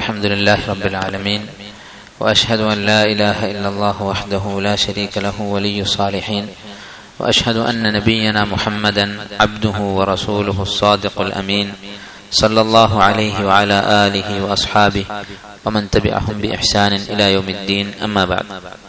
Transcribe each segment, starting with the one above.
الحمد لله رب العالمين واشهد ان لا اله الا الله وحده لا شريك له ولي الصالحين واشهد ان نبينا محمدا عبده ورسوله الصادق الامين صلى الله عليه وعلى اله واصحابه ومن تبعهم باحسان الى يوم الدين اما بعد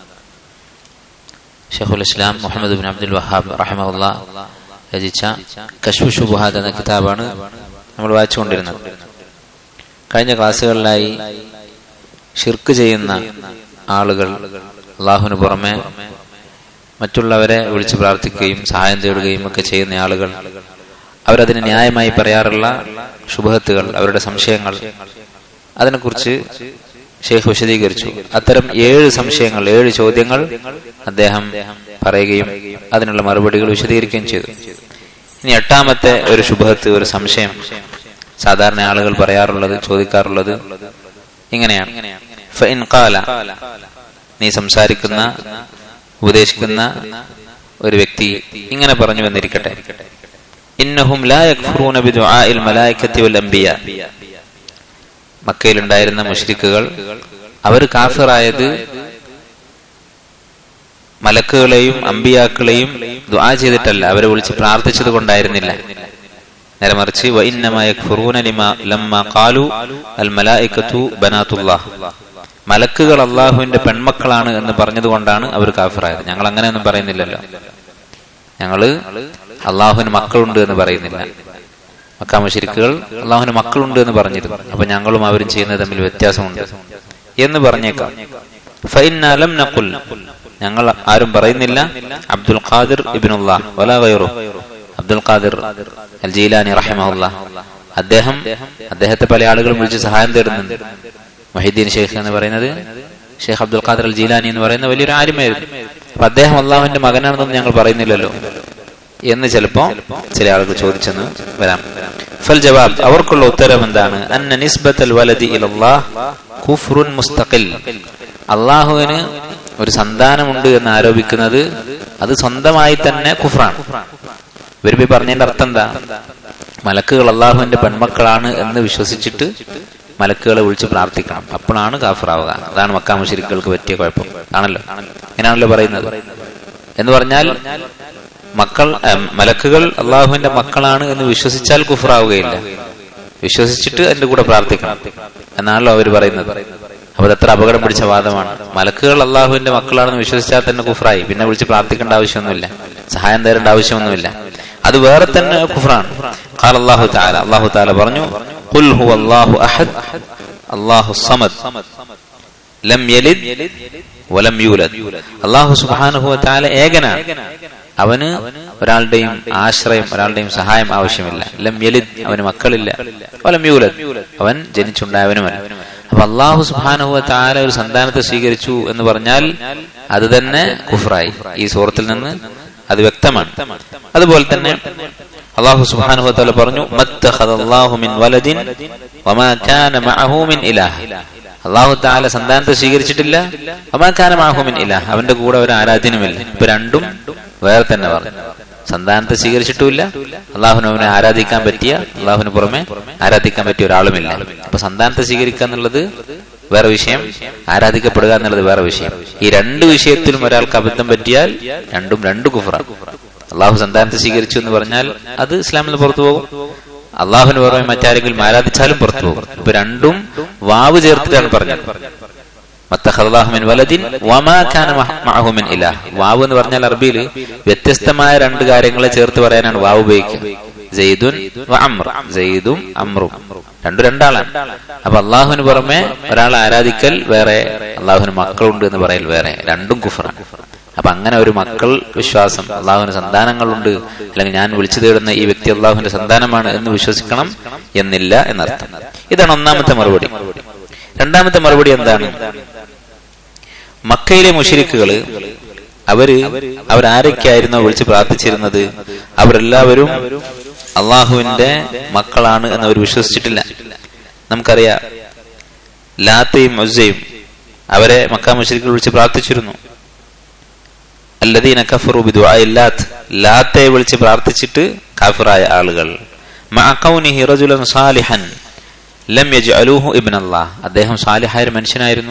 ഷെയ്ഖുൽ Islam Muhammad bin Abdul Wahhab റഹമുല്ല രചിച്ച കശ്മു ഷുബുഹാദ് എന്ന കിതാബാണ് നമ്മൾ വായിച്ചുകൊണ്ടിരുന്നത് കഴിഞ്ഞ ക്ലാസ്സുകളിലായി ഷിർക്ക് ചെയ്യുന്ന ആളുകൾ അള്ളാഹുവിന് പുറമെ മറ്റുള്ളവരെ വിളിച്ചു പ്രാർത്ഥിക്കുകയും സഹായം തേടുകയും ഒക്കെ ചെയ്യുന്ന ആളുകൾ അവരതിന് ന്യായമായി പറയാറുള്ള ശുഭഹത്തുകൾ അവരുടെ സംശയങ്ങൾ അതിനെക്കുറിച്ച് ഷെയ്ഖ് വിശദീകരിച്ചു അത്തരം ഏഴ് സംശയങ്ങൾ ഏഴ് ചോദ്യങ്ങൾ അദ്ദേഹം പറയുകയും അതിനുള്ള മറുപടികൾ വിശദീകരിക്കുകയും ചെയ്തു ഇനി എട്ടാമത്തെ ഒരു ശുഭഹത്ത് ഒരു സംശയം സാധാരണ ആളുകൾ പറയാറുള്ളത് ചോദിക്കാറുള്ളത് ഇങ്ങനെയാണ് ഫഇൻ ഖാല നീ സംസാരിക്കുന്ന ഉപദേശിക്കുന്ന ഒരു വ്യക്തി ഇങ്ങനെ പറഞ്ഞു വന്നിരിക്കട്ടെ ഇന്നഹും ലാ യക്ഫുറൂന ബിദുആഇൽ മലായികത്തി വൽ അംബിയ മക്കയിലുണ്ടായിരുന്ന മുഷ്രിക്കുകൾ അവർ കാഫിറായത് മലക്കുകളെയും അമ്പിയാക്കളെയും ദുആ ചെയ്തിട്ടല്ല അവരെ വിളിച്ച് പ്രാർത്ഥിച്ചത് കൊണ്ടായിരുന്നില്ല നേരെ മറിച്ച് മലക്കുകൾ അള്ളാഹുവിന്റെ പെൺമക്കളാണ് എന്ന് പറഞ്ഞതുകൊണ്ടാണ് അവർ കാഫിറായത് ഞങ്ങൾ അങ്ങനെയൊന്നും പറയുന്നില്ലല്ലോ ഞങ്ങള് അള്ളാഹുവിന് മക്കളുണ്ട് എന്ന് പറയുന്നില്ല മക്കാമശരിക്കുകൾ അള്ളാഹുവിന് മക്കളുണ്ട് എന്ന് പറഞ്ഞിരുന്നു അപ്പൊ ഞങ്ങളും അവരും ചെയ്യുന്നത് തമ്മിൽ വ്യത്യാസമുണ്ട് എന്ന് പറഞ്ഞേക്കാം ഫൈനാലം നഖുൽ ഞങ്ങൾ ആരും പറയുന്നില്ല അബ്ദുൽ ഖാദിർ ഇബിനുള്ള വല ഗൈറു അബ്ദുൽ ഖാദിർ അൽ ജീലാനി റഹിമഹുല്ല അദ്ദേഹം അദ്ദേഹത്തെ പല ആളുകളും വിളിച്ച് സഹായം തേടുന്നുണ്ട് മൊഹീദ്ദീൻ ഷെയ്ഖ് എന്ന് പറയുന്നത് ഷെയ്ഖ് അബ്ദുൽ ഖാദിർ അൽ ജീലാനി എന്ന് പറയുന്ന വലിയൊരു ആരുമായിരുന്നു അപ്പൊ അദ്ദേഹം അള്ളാഹുവിന്റെ മകനാണെന്നൊന്നും ഞങ്ങൾ പറയുന്നില്ലല്ലോ എന്ന് ചിലപ്പോ ചില ആളുകൾ ചോദിച്ചെന്ന് വരാം ഫൽ ജവാബ് അവർക്കുള്ള ഉത്തരം എന്താണ് അന്ന നിസ്ബത്തൽ വലതി കുഫ്റുൻ മുസ്തഖിൽ അള്ളാഹുവിന് ഒരു സന്താനമുണ്ട് എന്ന് ആരോപിക്കുന്നത് അത് സ്വന്തമായി തന്നെ കുഫ്രാണ് ഇവരിപ്പി പറഞ്ഞതിന്റെ അർത്ഥം എന്താ മലക്കുകൾ അള്ളാഹുവിന്റെ പെൺമക്കളാണ് എന്ന് വിശ്വസിച്ചിട്ട് മലക്കുകളെ വിളിച്ച് പ്രാർത്ഥിക്കണം അപ്പോഴാണ് കാഫിറാവുക അതാണ് മക്കാ മുശരിക്കൾക്ക് പറ്റിയ കുഴപ്പം ആണല്ലോ ഇങ്ങനെയാണല്ലോ പറയുന്നത് എന്ന് പറഞ്ഞാൽ മക്കൾ മലക്കുകൾ അള്ളാഹുവിന്റെ മക്കളാണ് എന്ന് വിശ്വസിച്ചാൽ കുഫറാവുകയില്ല വിശ്വസിച്ചിട്ട് അതിന്റെ കൂടെ പ്രാർത്ഥിക്കണം എന്നാണല്ലോ അവർ പറയുന്നത് അപ്പൊ അത്ര അപകടം പിടിച്ച വാദമാണ് മലക്കുകൾ അള്ളാഹുവിന്റെ മക്കളാണെന്ന് വിശ്വസിച്ചാൽ തന്നെ കുഫറായി പിന്നെ വിളിച്ച് പ്രാർത്ഥിക്കേണ്ട ആവശ്യമൊന്നുമില്ല സഹായം തരേണ്ട ആവശ്യമൊന്നുമില്ല അത് വേറെ തന്നെ കുഫറാണ് ഖാൽ അള്ളാഹു താല അള്ളാഹു താല പറഞ്ഞു ഖുൽ ഹു അല്ലാഹു അഹദ് അല്ലാഹു സമദ് ലം യലിദ് വലം യൂലദ് അള്ളാഹു സുബ്ഹാനഹു വതആല ഏകനാണ് അവന് ഒരാളുടെയും ആശ്രയം ഒരാളുടെയും സഹായം ആവശ്യമില്ല ലം യലിദ് അവന് മക്കളില്ല വലം യൂലദ് അവൻ ജനിച്ചുണ്ടായവനുമല്ല അപ്പൊ അള്ളാഹു സുബാനുഹ താല ഒരു സന്താനത്തെ സ്വീകരിച്ചു എന്ന് പറഞ്ഞാൽ അത് തന്നെ കുഫറായി ഈ സൂറത്തിൽ നിന്ന് അത് വ്യക്തമാണ് അതുപോലെ തന്നെ അള്ളാഹു സുബാനുഹ താല പറഞ്ഞു അള്ളാഹു താല സന്താനത്തെ സ്വീകരിച്ചിട്ടില്ല ഒമാഖാനമാഹുമിൻ ഇല്ല അവന്റെ കൂടെ ഒരു ആരാധനയുമില്ല ഇപ്പൊ രണ്ടും വേറെ തന്നെ പറഞ്ഞു സന്താനത്തെ സ്വീകരിച്ചിട്ടുമില്ല അള്ളാഹുന് അവനെ ആരാധിക്കാൻ പറ്റിയ അള്ളാഹുന് പുറമെ ആരാധിക്കാൻ പറ്റിയ ഒരാളുമില്ല അപ്പൊ സന്താനത്തെ സ്വീകരിക്കുക എന്നുള്ളത് വേറെ വിഷയം ആരാധിക്കപ്പെടുക എന്നുള്ളത് വേറെ വിഷയം ഈ രണ്ട് വിഷയത്തിലും ഒരാൾക്ക് അബദ്ധം പറ്റിയാൽ രണ്ടും രണ്ട് കുഫറ അള്ളാഹു സന്താനത്തെ സ്വീകരിച്ചു എന്ന് പറഞ്ഞാൽ അത് ഇസ്ലാമിൽ നിന്ന് പുറത്തു പോകും അള്ളാഹുന് പുറമെ മറ്റാരെങ്കിലും ആരാധിച്ചാലും പുറത്തു പോകും ഇപ്പൊ രണ്ടും വാവ് ചേർത്തിട്ടാണ് പറഞ്ഞത് വാവ് എന്ന് പറഞ്ഞാൽ അറബിയിൽ വ്യത്യസ്തമായ രണ്ട് കാര്യങ്ങളെ ചേർത്ത് പറയാനാണ് വാവ് ഉപയോഗിക്കുക ജയ്ദുൻ ജയ്ദും അമ്രും രണ്ടു രണ്ടാളാണ് അപ്പൊ അള്ളാഹുവിന് പുറമെ ഒരാൾ ആരാധിക്കൽ വേറെ അള്ളാഹുവിന് മക്കളുണ്ട് എന്ന് പറയൽ വേറെ രണ്ടും കുഫറാണ് അപ്പൊ അങ്ങനെ ഒരു മക്കൾ വിശ്വാസം അള്ളാഹുവിന് സന്താനങ്ങളുണ്ട് അല്ലെങ്കിൽ ഞാൻ വിളിച്ചു തേടുന്ന ഈ വ്യക്തി അള്ളാഹുവിന്റെ സന്താനമാണ് എന്ന് വിശ്വസിക്കണം എന്നില്ല എന്നർത്ഥം ഇതാണ് ഒന്നാമത്തെ മറുപടി രണ്ടാമത്തെ മറുപടി എന്താണ് മക്കയിലെ മുഷിരിക്കുകള് അവര് അവരാരൊക്കെയായിരുന്നോ വിളിച്ച് പ്രാർത്ഥിച്ചിരുന്നത് അവരെല്ലാവരും അള്ളാഹുവിന്റെ മക്കളാണ് എന്ന് അവർ വിശ്വസിച്ചിട്ടില്ല നമുക്കറിയാം ലാത്തയും മൊസയും അവരെ മക്ക മുഷരിക്കുകൾ വിളിച്ച് പ്രാർത്ഥിച്ചിരുന്നു അല്ലദീന കഫറു ബിദുആഇല്ലാത്ത് ലാത്തയെ വിളിച്ച് പ്രാർത്ഥിച്ചിട്ട് കാഫിറായ ആളുകൾ മഅ ഖൗനിഹി റജുലൻ സാലിഹൻ ലം യജ്അലൂഹു ഇബ്ൻ അല്ലാഹ് അദ്ദേഹം സാലിഹായ ഒരു മനുഷ്യനായിരുന്നു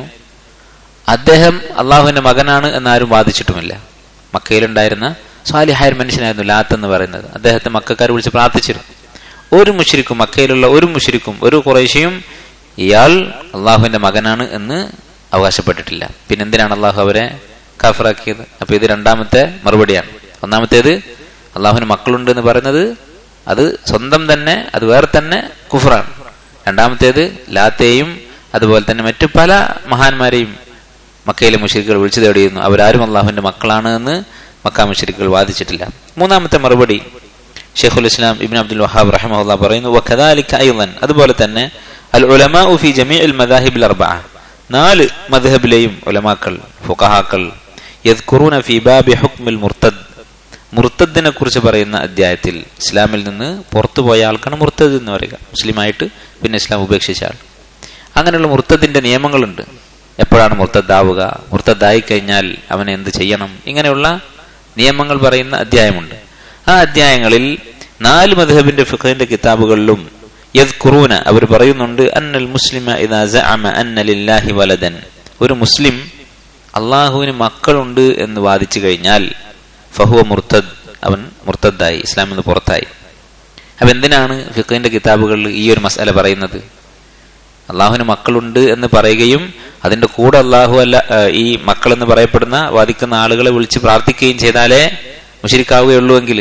അദ്ദേഹം അള്ളാഹുവിന്റെ മകനാണ് എന്നാരും വാദിച്ചിട്ടുമില്ല മക്കയിലുണ്ടായിരുന്ന സാലിഹായ ഒരു മനുഷ്യനായിരുന്നു ലാത്ത് എന്ന് പറയുന്നത് അദ്ദേഹത്തെ മക്കാർ വിളിച്ച് പ്രാർത്ഥിച്ചിരുന്നു ഒരു മുഷിരിക്കും മക്കയിലുള്ള ഒരു മുഷിരിക്കും ഒരു കുറേശ്ശിയും ഇയാൾ അള്ളാഹുവിന്റെ മകനാണ് എന്ന് അവകാശപ്പെട്ടിട്ടില്ല പിന്നെന്തിനാണ് അള്ളാഹു അവരെ കാഫറാക്കിയത് അപ്പൊ ഇത് രണ്ടാമത്തെ മറുപടിയാണ് ഒന്നാമത്തേത് അള്ളാഹുവിന് മക്കളുണ്ട് എന്ന് പറയുന്നത് അത് സ്വന്തം തന്നെ അത് വേറെ തന്നെ കുഫറാണ് രണ്ടാമത്തേത് ലാത്തെയും അതുപോലെ തന്നെ മറ്റു പല മഹാന്മാരെയും മക്കയിലെ മുഷരിക്കുകൾ വിളിച്ചു തേടിയിരുന്നു അവരാരും അള്ളാഹുവിന്റെ മക്കളാണ് എന്ന് മക്ക മുഷരിക്കുകൾ വാദിച്ചിട്ടില്ല മൂന്നാമത്തെ മറുപടി ഷെയ്ഖുൽ ഇസ്ലാം ഇബിൻ അബ്ദുൽ വഹാബ് റഹ്മുല്ല പറയുന്നു വഖദാലിക അയ്ളൻ അതുപോലെ തന്നെ അൽ ഉലമാഉ ഫി ജമീഉൽ മദാഹിബിൽ അർബഅ നാല് മദ്ഹബിലെയും ഉലമാക്കൾ ഫുഖഹാക്കൾ യദ്കുറൂന ഫി ബാബി ഹുക്മിൽ മുർത്തദ് മുർത്തദിനെ കുറിച്ച് പറയുന്ന അധ്യായത്തിൽ ഇസ്ലാമിൽ നിന്ന് പുറത്തുപോയ ആൾക്കാണ് മുർത്തദ് എന്ന് പറയുക മുസ്ലിമായിട്ട് പിന്നെ ഇസ്ലാം ഉപേക്ഷിച്ച ആൾ അങ്ങനെയുള്ള മുർത്തദിന്റെ നിയമങ്ങളുണ്ട് എപ്പോഴാണ് മുർത്തദ്ദാവുക മുർത്തദ്ദായി കഴിഞ്ഞാൽ അവൻ എന്ത് ചെയ്യണം ഇങ്ങനെയുള്ള നിയമങ്ങൾ പറയുന്ന അധ്യായമുണ്ട് ആ അധ്യായങ്ങളിൽ നാല് മധുഹബിന്റെ ഫിഖിന്റെ കിതാബുകളിലും യദ്കുറൂന അവർ പറയുന്നുണ്ട് അന്നൽ മുസ്ലിമ ഇദാ സഅമ അന്ന ലില്ലാഹി വലദൻ ഒരു മുസ്ലിം അള്ളാഹുവിന് മക്കളുണ്ട് എന്ന് വാദിച്ചു കഴിഞ്ഞാൽ ഫഹുവ മുർത്തദ് അവൻ മുർത്തദ്ദായി ഇസ്ലാമിൽ നിന്ന് പുറത്തായി അപ്പൊ എന്തിനാണ് ഫിഖിന്റെ കിതാബുകളിൽ ഈ ഒരു മസാല പറയുന്നത് അള്ളാഹുവിന് മക്കളുണ്ട് എന്ന് പറയുകയും അതിന്റെ കൂടെ അള്ളാഹു അല്ല ഈ മക്കൾ എന്ന് പറയപ്പെടുന്ന വാദിക്കുന്ന ആളുകളെ വിളിച്ച് പ്രാർത്ഥിക്കുകയും ചെയ്താലേ മുഷിരിക്കാവുകയുള്ളൂ എങ്കിൽ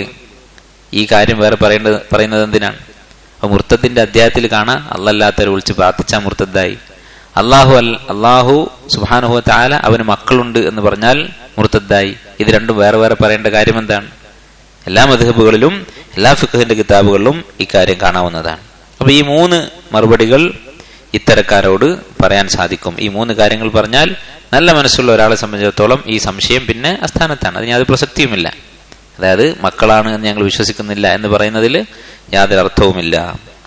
ഈ കാര്യം വേറെ പറയേണ്ടത് പറയുന്നത് എന്തിനാണ് അപ്പൊ മുർത്തത്തിന്റെ അധ്യായത്തിൽ കാണാം അല്ലല്ലാത്തവരെ വിളിച്ച് പ്രാർത്ഥിച്ച മുർത്തദ്ദായി അള്ളാഹു അൽ അള്ളാഹു സുബാനുഹു താല അവന് മക്കളുണ്ട് എന്ന് പറഞ്ഞാൽ മുർത്തദ്ദായി ഇത് രണ്ടും വേറെ വേറെ പറയേണ്ട കാര്യം എന്താണ് എല്ലാ മധുഹബുകളിലും എല്ലാ ഫിഖഹിന്റെ കിതാബുകളിലും ഇക്കാര്യം കാണാവുന്നതാണ് അപ്പൊ ഈ മൂന്ന് മറുപടികൾ ഇത്തരക്കാരോട് പറയാൻ സാധിക്കും ഈ മൂന്ന് കാര്യങ്ങൾ പറഞ്ഞാൽ നല്ല മനസ്സുള്ള ഒരാളെ സംബന്ധിച്ചിടത്തോളം ഈ സംശയം പിന്നെ അസ്ഥാനത്താണ് അതിന് യാതൊരു പ്രസക്തിയുമില്ല അതായത് മക്കളാണ് എന്ന് ഞങ്ങൾ വിശ്വസിക്കുന്നില്ല എന്ന് പറയുന്നതിൽ യാതൊരു അർത്ഥവുമില്ല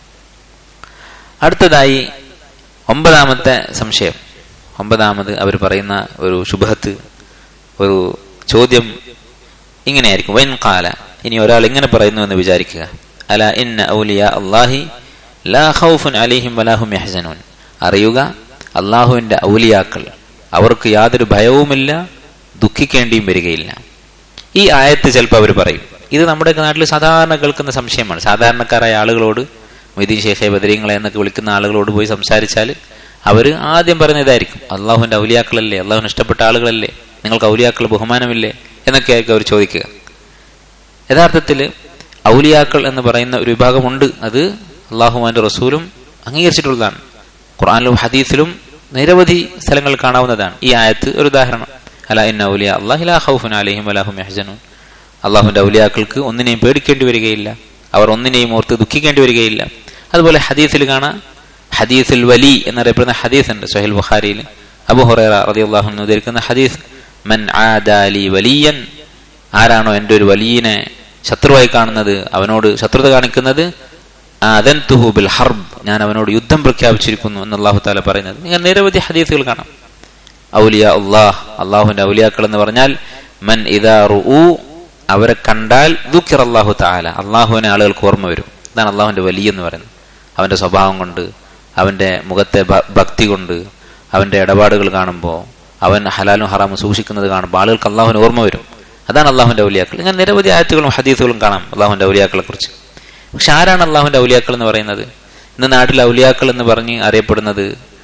അടുത്തതായി ഒമ്പതാമത്തെ സംശയം ഒമ്പതാമത് അവർ പറയുന്ന ഒരു ശുഭത്ത് ഒരു ചോദ്യം ഇങ്ങനെയായിരിക്കും വൈൻ കാല ഇനി ഒരാൾ ഇങ്ങനെ പറയുന്നു എന്ന് വിചാരിക്കുക അല ഇന്ന ഔലിയ അള്ളാഹി ലാ ഖൗഫുൻ അലൈഹിം വലാഹും യഹ്സനൂൻ അറിയുക അള്ളാഹുവിന്റെ ഔലിയാക്കൾ അവർക്ക് യാതൊരു ഭയവുമില്ല ദുഃഖിക്കേണ്ടിയും വരികയില്ല ഈ ആയത്ത് ചിലപ്പോൾ അവർ പറയും ഇത് നമ്മുടെ നാട്ടിൽ സാധാരണ കേൾക്കുന്ന സംശയമാണ് സാധാരണക്കാരായ ആളുകളോട് മൊയ്തീൻ ഷേഖെ ബദരീങ്ങളെ എന്നൊക്കെ വിളിക്കുന്ന ആളുകളോട് പോയി സംസാരിച്ചാൽ അവർ ആദ്യം പറയുന്ന ഇതായിരിക്കും അള്ളാഹുവിന്റെ ഔലിയാക്കളല്ലേ അള്ളാഹുവിന് ഇഷ്ടപ്പെട്ട ആളുകളല്ലേ നിങ്ങൾക്ക് ഔലിയാക്കൾ ബഹുമാനമില്ലേ എന്നൊക്കെ ആയിരിക്കും അവർ ചോദിക്കുക യഥാർത്ഥത്തിൽ ഔലിയാക്കൾ എന്ന് പറയുന്ന ഒരു വിഭാഗമുണ്ട് അത് അള്ളാഹുമാന്റെ റസൂലും അംഗീകരിച്ചിട്ടുള്ളതാണ് ഖുർആാനിലും ഹദീസിലും നിരവധി സ്ഥലങ്ങൾ കാണാവുന്നതാണ് ഈ ആയത്ത് ഒരു ഉദാഹരണം അല ഇന്ന ഔലിയ അള്ളാഹിലാ ഹൗഫുൻ അലഹിം അലാഹും യഹ്സനൂൻ അള്ളാഹുവിന്റെ ഔലിയാക്കൾക്ക് ഒന്നിനെയും പേടിക്കേണ്ടി വരികയില്ല അവർ ഒന്നിനെയും ഓർത്ത് ദുഃഖിക്കേണ്ടി വരികയില്ല അതുപോലെ ഹദീസിൽ കാണാം ഹദീസുൽ വലി എന്നറിയപ്പെടുന്ന ഹദീസ് ഉണ്ട് സൊഹൈൽ ബുഖാരിയിൽ അബു ഹുറൈറ റളിയല്ലാഹു അൻഹു ഉദ്ധരിക്കുന്ന ഹദീസ് മൻ ആദാലി വലിയൻ ആരാണോ എൻ്റെ ഒരു വലിയനെ ശത്രുവായി കാണുന്നത് അവനോട് ശത്രുത കാണിക്കുന്നത് അദൻതുഹു ബിൽ ഹർബ് ഞാൻ അവനോട് യുദ്ധം പ്രഖ്യാപിച്ചിരിക്കുന്നു എന്ന് അള്ളാഹു താല പറയുന്നത് നിങ്ങൾ നിരവധി ഹദീസുകൾ കാണാം ഔലിയ അള്ളാഹ് അള്ളാഹുവിന്റെ ഔലിയാക്കൾ എന്ന് പറഞ്ഞാൽ മൻ ഇദാ റുഊ അവരെ കണ്ടാൽ ദുഃഖിർ അള്ളാഹു താല അള്ളാഹുവിനെ ആളുകൾക്ക് ഓർമ്മ വരും ഇതാണ് അള്ളാഹുവിന്റെ വലിയ എന്ന് പറയുന്നത് അവന്റെ സ്വഭാവം കൊണ്ട് അവന്റെ മുഖത്തെ ഭക്തി കൊണ്ട് അവന്റെ ഇടപാടുകൾ കാണുമ്പോൾ അവൻ ഹലാലും ഹറാമും സൂക്ഷിക്കുന്നത് കാണുമ്പോൾ ആളുകൾക്ക് അള്ളാഹുവിന് ഓർമ്മ വരും അതാണ് അള്ളാഹുവിന്റെ ഔലിയാക്കൾ ഇങ്ങനെ നിരവധി ആയത്തുകളും ഹദീസുകളും കാണാം അള്ളാഹുവിന്റെ ഔലിയാക്കളെ കുറിച്ച് പക്ഷെ ആരാണ് അള്ളാഹുവിന്റെ ഔലിയാക്കൾ എന്ന് പറയുന്നത് ഇന്ന് നാട്ടിലെ ഔലിയാക്കൾ എന്ന് പറഞ്ഞ് അറിയപ്പെടുന്നത്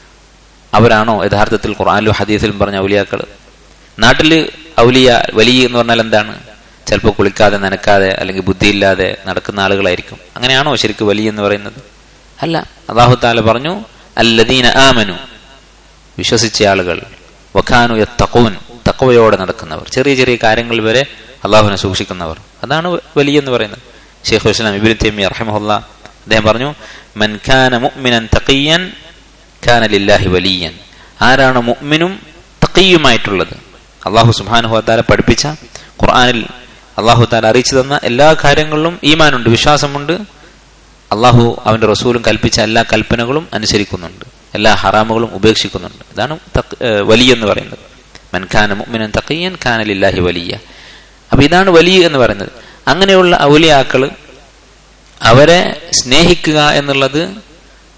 അവരാണോ യഥാർത്ഥത്തിൽ ഖുർആാനിലും ഹദീസിലും പറഞ്ഞ ഔലിയാക്കൾ നാട്ടില് ഔലിയ വലിയ എന്ന് പറഞ്ഞാൽ എന്താണ് ചിലപ്പോൾ കുളിക്കാതെ നനക്കാതെ അല്ലെങ്കിൽ ബുദ്ധിയില്ലാതെ നടക്കുന്ന ആളുകളായിരിക്കും അങ്ങനെയാണോ ശരിക്കും വലിയ എന്ന് പറയുന്നത് അല്ല അള്ളാഹു താല പറഞ്ഞു അല്ലദീന ആമനു വിശ്വസിച്ച ആളുകൾ വഖാനു യത്തഖൂൻ തക്കവയോടെ നടക്കുന്നവർ ചെറിയ ചെറിയ കാര്യങ്ങൾ വരെ അള്ളാഹുവിനെ സൂക്ഷിക്കുന്നവർ അതാണ് വലിയ എന്ന് പറയുന്നത് ഷെയ്ഖ് ഇസ്ലാം ഇബിൻ തൈമി റഹിമഹുല്ല അദ്ദേഹം പറഞ്ഞു മൻ ഖാന മുഅ്മിനൻ തഖിയൻ ഖാന ലില്ലാഹി വലിയൻ ആരാണ് മുഅ്മിനും തഖിയുമായിട്ടുള്ളത് അള്ളാഹു സുബ്ഹാനഹു വതആല പഠിപ്പിച്ച ഖുർആനിൽ അള്ളാഹു താല അറിയിച്ചു തന്ന എല്ലാ കാര്യങ്ങളിലും ഈമാനുണ്ട് വിശ്വാസമുണ്ട് അള്ളാഹു അവന്റെ റസൂലും കൽപ്പിച്ച എല്ലാ കൽപ്പനകളും അനുസരിക്കുന്നുണ്ട് എല്ലാ ഹറാമുകളും ഉപേക്ഷിക്കുന്നുണ്ട് ഇതാണ് വലിയ എന്ന് പറയുന്നത് മൻഖാന മുഅ്മിനൻ തഖിയൻ ഖാന ലില്ലാഹി വലിയ അപ്പൊ ഇതാണ് വലിയ എന്ന് പറയുന്നത് അങ്ങനെയുള്ള ഔലിയാക്കള് അവരെ സ്നേഹിക്കുക എന്നുള്ളത്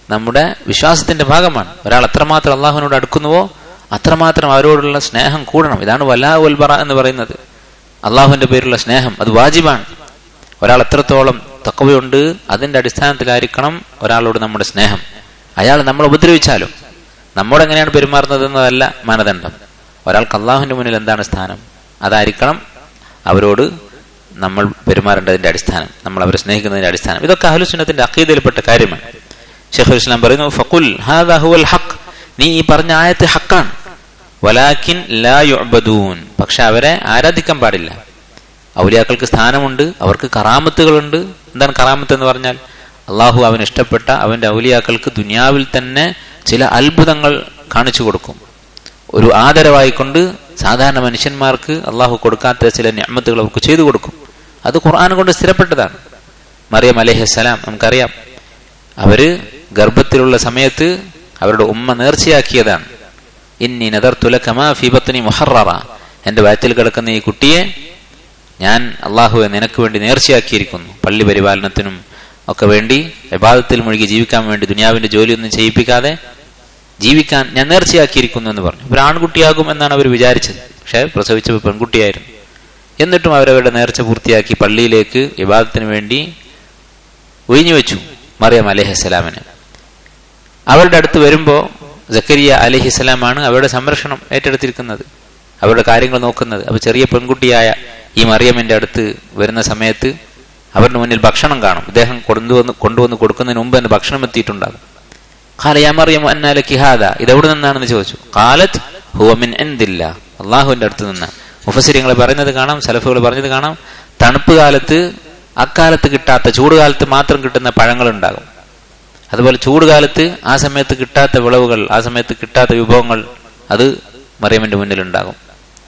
നമ്മുടെ വിശ്വാസത്തിന്റെ ഭാഗമാണ് ഒരാൾ എത്രമാത്രം അള്ളാഹുവിനോട് അടുക്കുന്നുവോ അത്രമാത്രം അവരോടുള്ള സ്നേഹം കൂടണം ഇതാണ് വലാ ഉൽബറ എന്ന് പറയുന്നത് അള്ളാഹുവിന്റെ പേരിലുള്ള സ്നേഹം അത് വാജിബാണ് ഒരാൾ എത്രത്തോളം തക്കവയുണ്ട് അതിന്റെ അടിസ്ഥാനത്തിലായിരിക്കണം ഒരാളോട് നമ്മുടെ സ്നേഹം അയാൾ നമ്മൾ ഉപദ്രവിച്ചാലും നമ്മോട് എങ്ങനെയാണ് പെരുമാറുന്നത് എന്നതല്ല മാനദണ്ഡം ഒരാൾക്ക് അള്ളാഹുവിന്റെ മുന്നിൽ എന്താണ് സ്ഥാനം അതായിരിക്കണം അവരോട് നമ്മൾ പെരുമാറേണ്ടതിന്റെ അടിസ്ഥാനം നമ്മൾ അവരെ സ്നേഹിക്കുന്നതിന്റെ അടിസ്ഥാനം ഇതൊക്കെ അഹ്ലുസുന്നത്തിന്റെ അക്കീതയിൽപ്പെട്ട കാര്യമാണ് ഷെയ്ഖുൽ ഇസ്ലാം പറയുന്നു ഫക്കുൽ ഹാദാ ഹുവൽ ഹഖ് നീ ഈ പറഞ്ഞ ആയത്ത് ഹക്കാണ് വലാക്കിൻ ലാ യുഅബദൂൻ പക്ഷെ അവരെ ആരാധിക്കാൻ പാടില്ല ഔലിയാക്കൾക്ക് സ്ഥാനമുണ്ട് അവർക്ക് കറാമത്തുകളുണ്ട് എന്താണ് കറാമത്ത് എന്ന് പറഞ്ഞാൽ അള്ളാഹു അവൻ ഇഷ്ടപ്പെട്ട അവന്റെ ഔലിയാക്കൾക്ക് ദുനിയാവിൽ തന്നെ ചില അത്ഭുതങ്ങൾ കാണിച്ചു കൊടുക്കും ഒരു ആദരവായിക്കൊണ്ട് സാധാരണ മനുഷ്യന്മാർക്ക് അള്ളാഹു കൊടുക്കാത്ത ചില ഞാമത്തുകൾ അവർക്ക് ചെയ്തു കൊടുക്കും അത് ഖുർആൻ കൊണ്ട് സ്ഥിരപ്പെട്ടതാണ് മറിയം അലഹിസ്സലാം നമുക്കറിയാം അവര് ഗർഭത്തിലുള്ള സമയത്ത് അവരുടെ ഉമ്മ നേർച്ചയാക്കിയതാണ് ഇന്നി നദർ തുലക്കമാ ഫിബത്തിനി മുഹററ എന്റെ വയറ്റിൽ കിടക്കുന്ന ഈ കുട്ടിയെ ഞാൻ അള്ളാഹുവെ നിനക്ക് വേണ്ടി നേർച്ചയാക്കിയിരിക്കുന്നു പള്ളി പരിപാലനത്തിനും ഒക്കെ വേണ്ടി വിവാദത്തിൽ മുഴുകി ജീവിക്കാൻ വേണ്ടി ദുനിയാവിന്റെ ജോലിയൊന്നും ചെയ്യിപ്പിക്കാതെ ജീവിക്കാൻ ഞാൻ നേർച്ചയാക്കിയിരിക്കുന്നു എന്ന് പറഞ്ഞു ഒരു ആൺകുട്ടിയാകും എന്നാണ് അവർ വിചാരിച്ചത് പക്ഷെ പ്രസവിച്ചപ്പോൾ പെൺകുട്ടിയായിരുന്നു എന്നിട്ടും അവരവരുടെ നേർച്ച പൂർത്തിയാക്കി പള്ളിയിലേക്ക് വിവാദത്തിന് വേണ്ടി ഒഴിഞ്ഞു വെച്ചു മറിയം അലഹിസ്സലാമിന് അവരുടെ അടുത്ത് വരുമ്പോൾ ജക്കരിയ അലഹിസ്സലാമാണ് അവരുടെ സംരക്ഷണം ഏറ്റെടുത്തിരിക്കുന്നത് അവരുടെ കാര്യങ്ങൾ നോക്കുന്നത് അപ്പൊ ചെറിയ പെൺകുട്ടിയായ ഈ മറിയമ്മിന്റെ അടുത്ത് വരുന്ന സമയത്ത് അവരുടെ മുന്നിൽ ഭക്ഷണം കാണും ഇദ്ദേഹം കൊണ്ടുവന്ന് കൊണ്ടുവന്ന് കൊടുക്കുന്നതിന് മുമ്പ് തന്നെ ഭക്ഷണം എത്തിയിട്ടുണ്ടാകും ഖാല മറിയം അന്നാല കിഹാദ ഇതെവിടെ നിന്നാണെന്ന് ചോദിച്ചു കാലത്ത് ഹുവമിൻ എന്തില്ല അള്ളാഹുവിന്റെ അടുത്ത് നിന്ന് മുഫസിരിങ്ങൾ പറയുന്നത് കാണാം സലഫുകൾ പറഞ്ഞത് കാണാം തണുപ്പ് കാലത്ത് അക്കാലത്ത് കിട്ടാത്ത ചൂടുകാലത്ത് മാത്രം കിട്ടുന്ന പഴങ്ങൾ ഉണ്ടാകും അതുപോലെ ചൂടുകാലത്ത് ആ സമയത്ത് കിട്ടാത്ത വിളവുകൾ ആ സമയത്ത് കിട്ടാത്ത വിഭവങ്ങൾ അത് മറിയമിന്റെ മുന്നിൽ ഉണ്ടാകും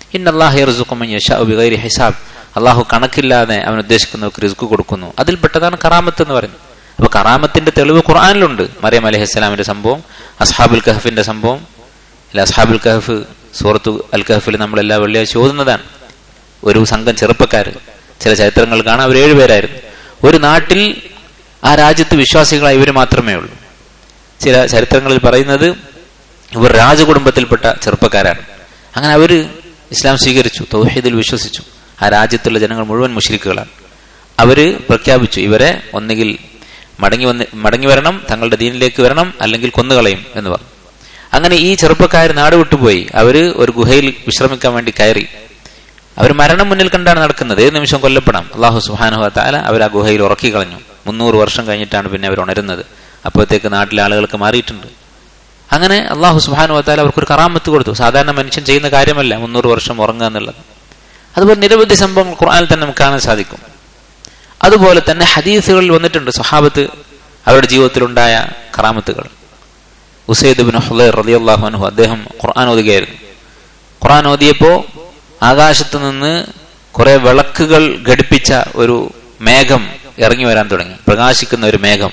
ഇന്നല്ലാഹി ഹിസാബ് അള്ളാഹു കണക്കില്ലാതെ അവൻ ഉദ്ദേശിക്കുന്നവർക്ക് റിസ്ക് കൊടുക്കുന്നു അതിൽപ്പെട്ടതാണ് കറാമത്ത് എന്ന് പറയുന്നത് അപ്പൊ കറാമത്തിന്റെ തെളിവ് ഖുർആാനിലുണ്ട് മറിയം അലഹിസ്സലാമിന്റെ സംഭവം അസ്ഹാബുൽ കഹഫിന്റെ സംഭവം അല്ല അസ്ഹാബുൽ കഹഫ് സൂറത്തു അൽ കഹഫിൽ നമ്മൾ എല്ലാ വെള്ളിയാഴ്ച ഓതുന്നതാണ് ഒരു സംഘം ചെറുപ്പക്കാർ ചില ചരിത്രങ്ങൾ കാണാം അവർ ഏഴുപേരായിരുന്നു ഒരു നാട്ടിൽ ആ രാജ്യത്ത് വിശ്വാസികളായ ഇവർ മാത്രമേ ഉള്ളൂ ചില ചരിത്രങ്ങളിൽ പറയുന്നത് ഇവർ രാജകുടുംബത്തിൽപ്പെട്ട ചെറുപ്പക്കാരാണ് അങ്ങനെ അവര് ഇസ്ലാം സ്വീകരിച്ചു തൗഹീദിൽ വിശ്വസിച്ചു ആ രാജ്യത്തുള്ള ജനങ്ങൾ മുഴുവൻ മുഷരിക്കുകളാണ് അവര് പ്രഖ്യാപിച്ചു ഇവരെ ഒന്നുകിൽ മടങ്ങി വന്ന് മടങ്ങി വരണം തങ്ങളുടെ ദീനിലേക്ക് വരണം അല്ലെങ്കിൽ കൊന്നുകളയും എന്ന് പറഞ്ഞു അങ്ങനെ ഈ ചെറുപ്പക്കാർ നാട് വിട്ടുപോയി അവര് ഒരു ഗുഹയിൽ വിശ്രമിക്കാൻ വേണ്ടി കയറി അവർ മരണം മുന്നിൽ കണ്ടാണ് നടക്കുന്നത് ഏത് നിമിഷം കൊല്ലപ്പെടാം അള്ളാഹു സുഹാനുഹ താല അവർ ആ ഗുഹയിൽ ഉറക്കി കളഞ്ഞു മുന്നൂറ് വർഷം കഴിഞ്ഞിട്ടാണ് പിന്നെ അവർ ഉണരുന്നത് അപ്പോഴത്തേക്ക് നാട്ടിലെ ആളുകൾക്ക് മാറിയിട്ടുണ്ട് അങ്ങനെ അള്ളാഹു സുബാനു വത്താൽ അവർക്കൊരു കറാമത്ത് കൊടുത്തു സാധാരണ മനുഷ്യൻ ചെയ്യുന്ന കാര്യമല്ല മുന്നൂറ് വർഷം ഉറങ്ങുക എന്നുള്ളത് അതുപോലെ നിരവധി സംഭവങ്ങൾ ഖുർആനിൽ തന്നെ നമുക്ക് കാണാൻ സാധിക്കും അതുപോലെ തന്നെ ഹദീസുകളിൽ വന്നിട്ടുണ്ട് സ്വഹാബത്ത് അവരുടെ ജീവിതത്തിലുണ്ടായ കറാമത്തുകൾ ഉസൈദ് ബിൻ ഹുലൈർ റളിയല്ലാഹു അൻഹു അദ്ദേഹം ഖുർആൻ ഓതുകയായിരുന്നു ഖുർആൻ ഓതിയപ്പോ ആകാശത്ത് നിന്ന് കുറെ വിളക്കുകൾ ഘടിപ്പിച്ച ഒരു മേഘം ഇറങ്ങി വരാൻ തുടങ്ങി പ്രകാശിക്കുന്ന ഒരു മേഘം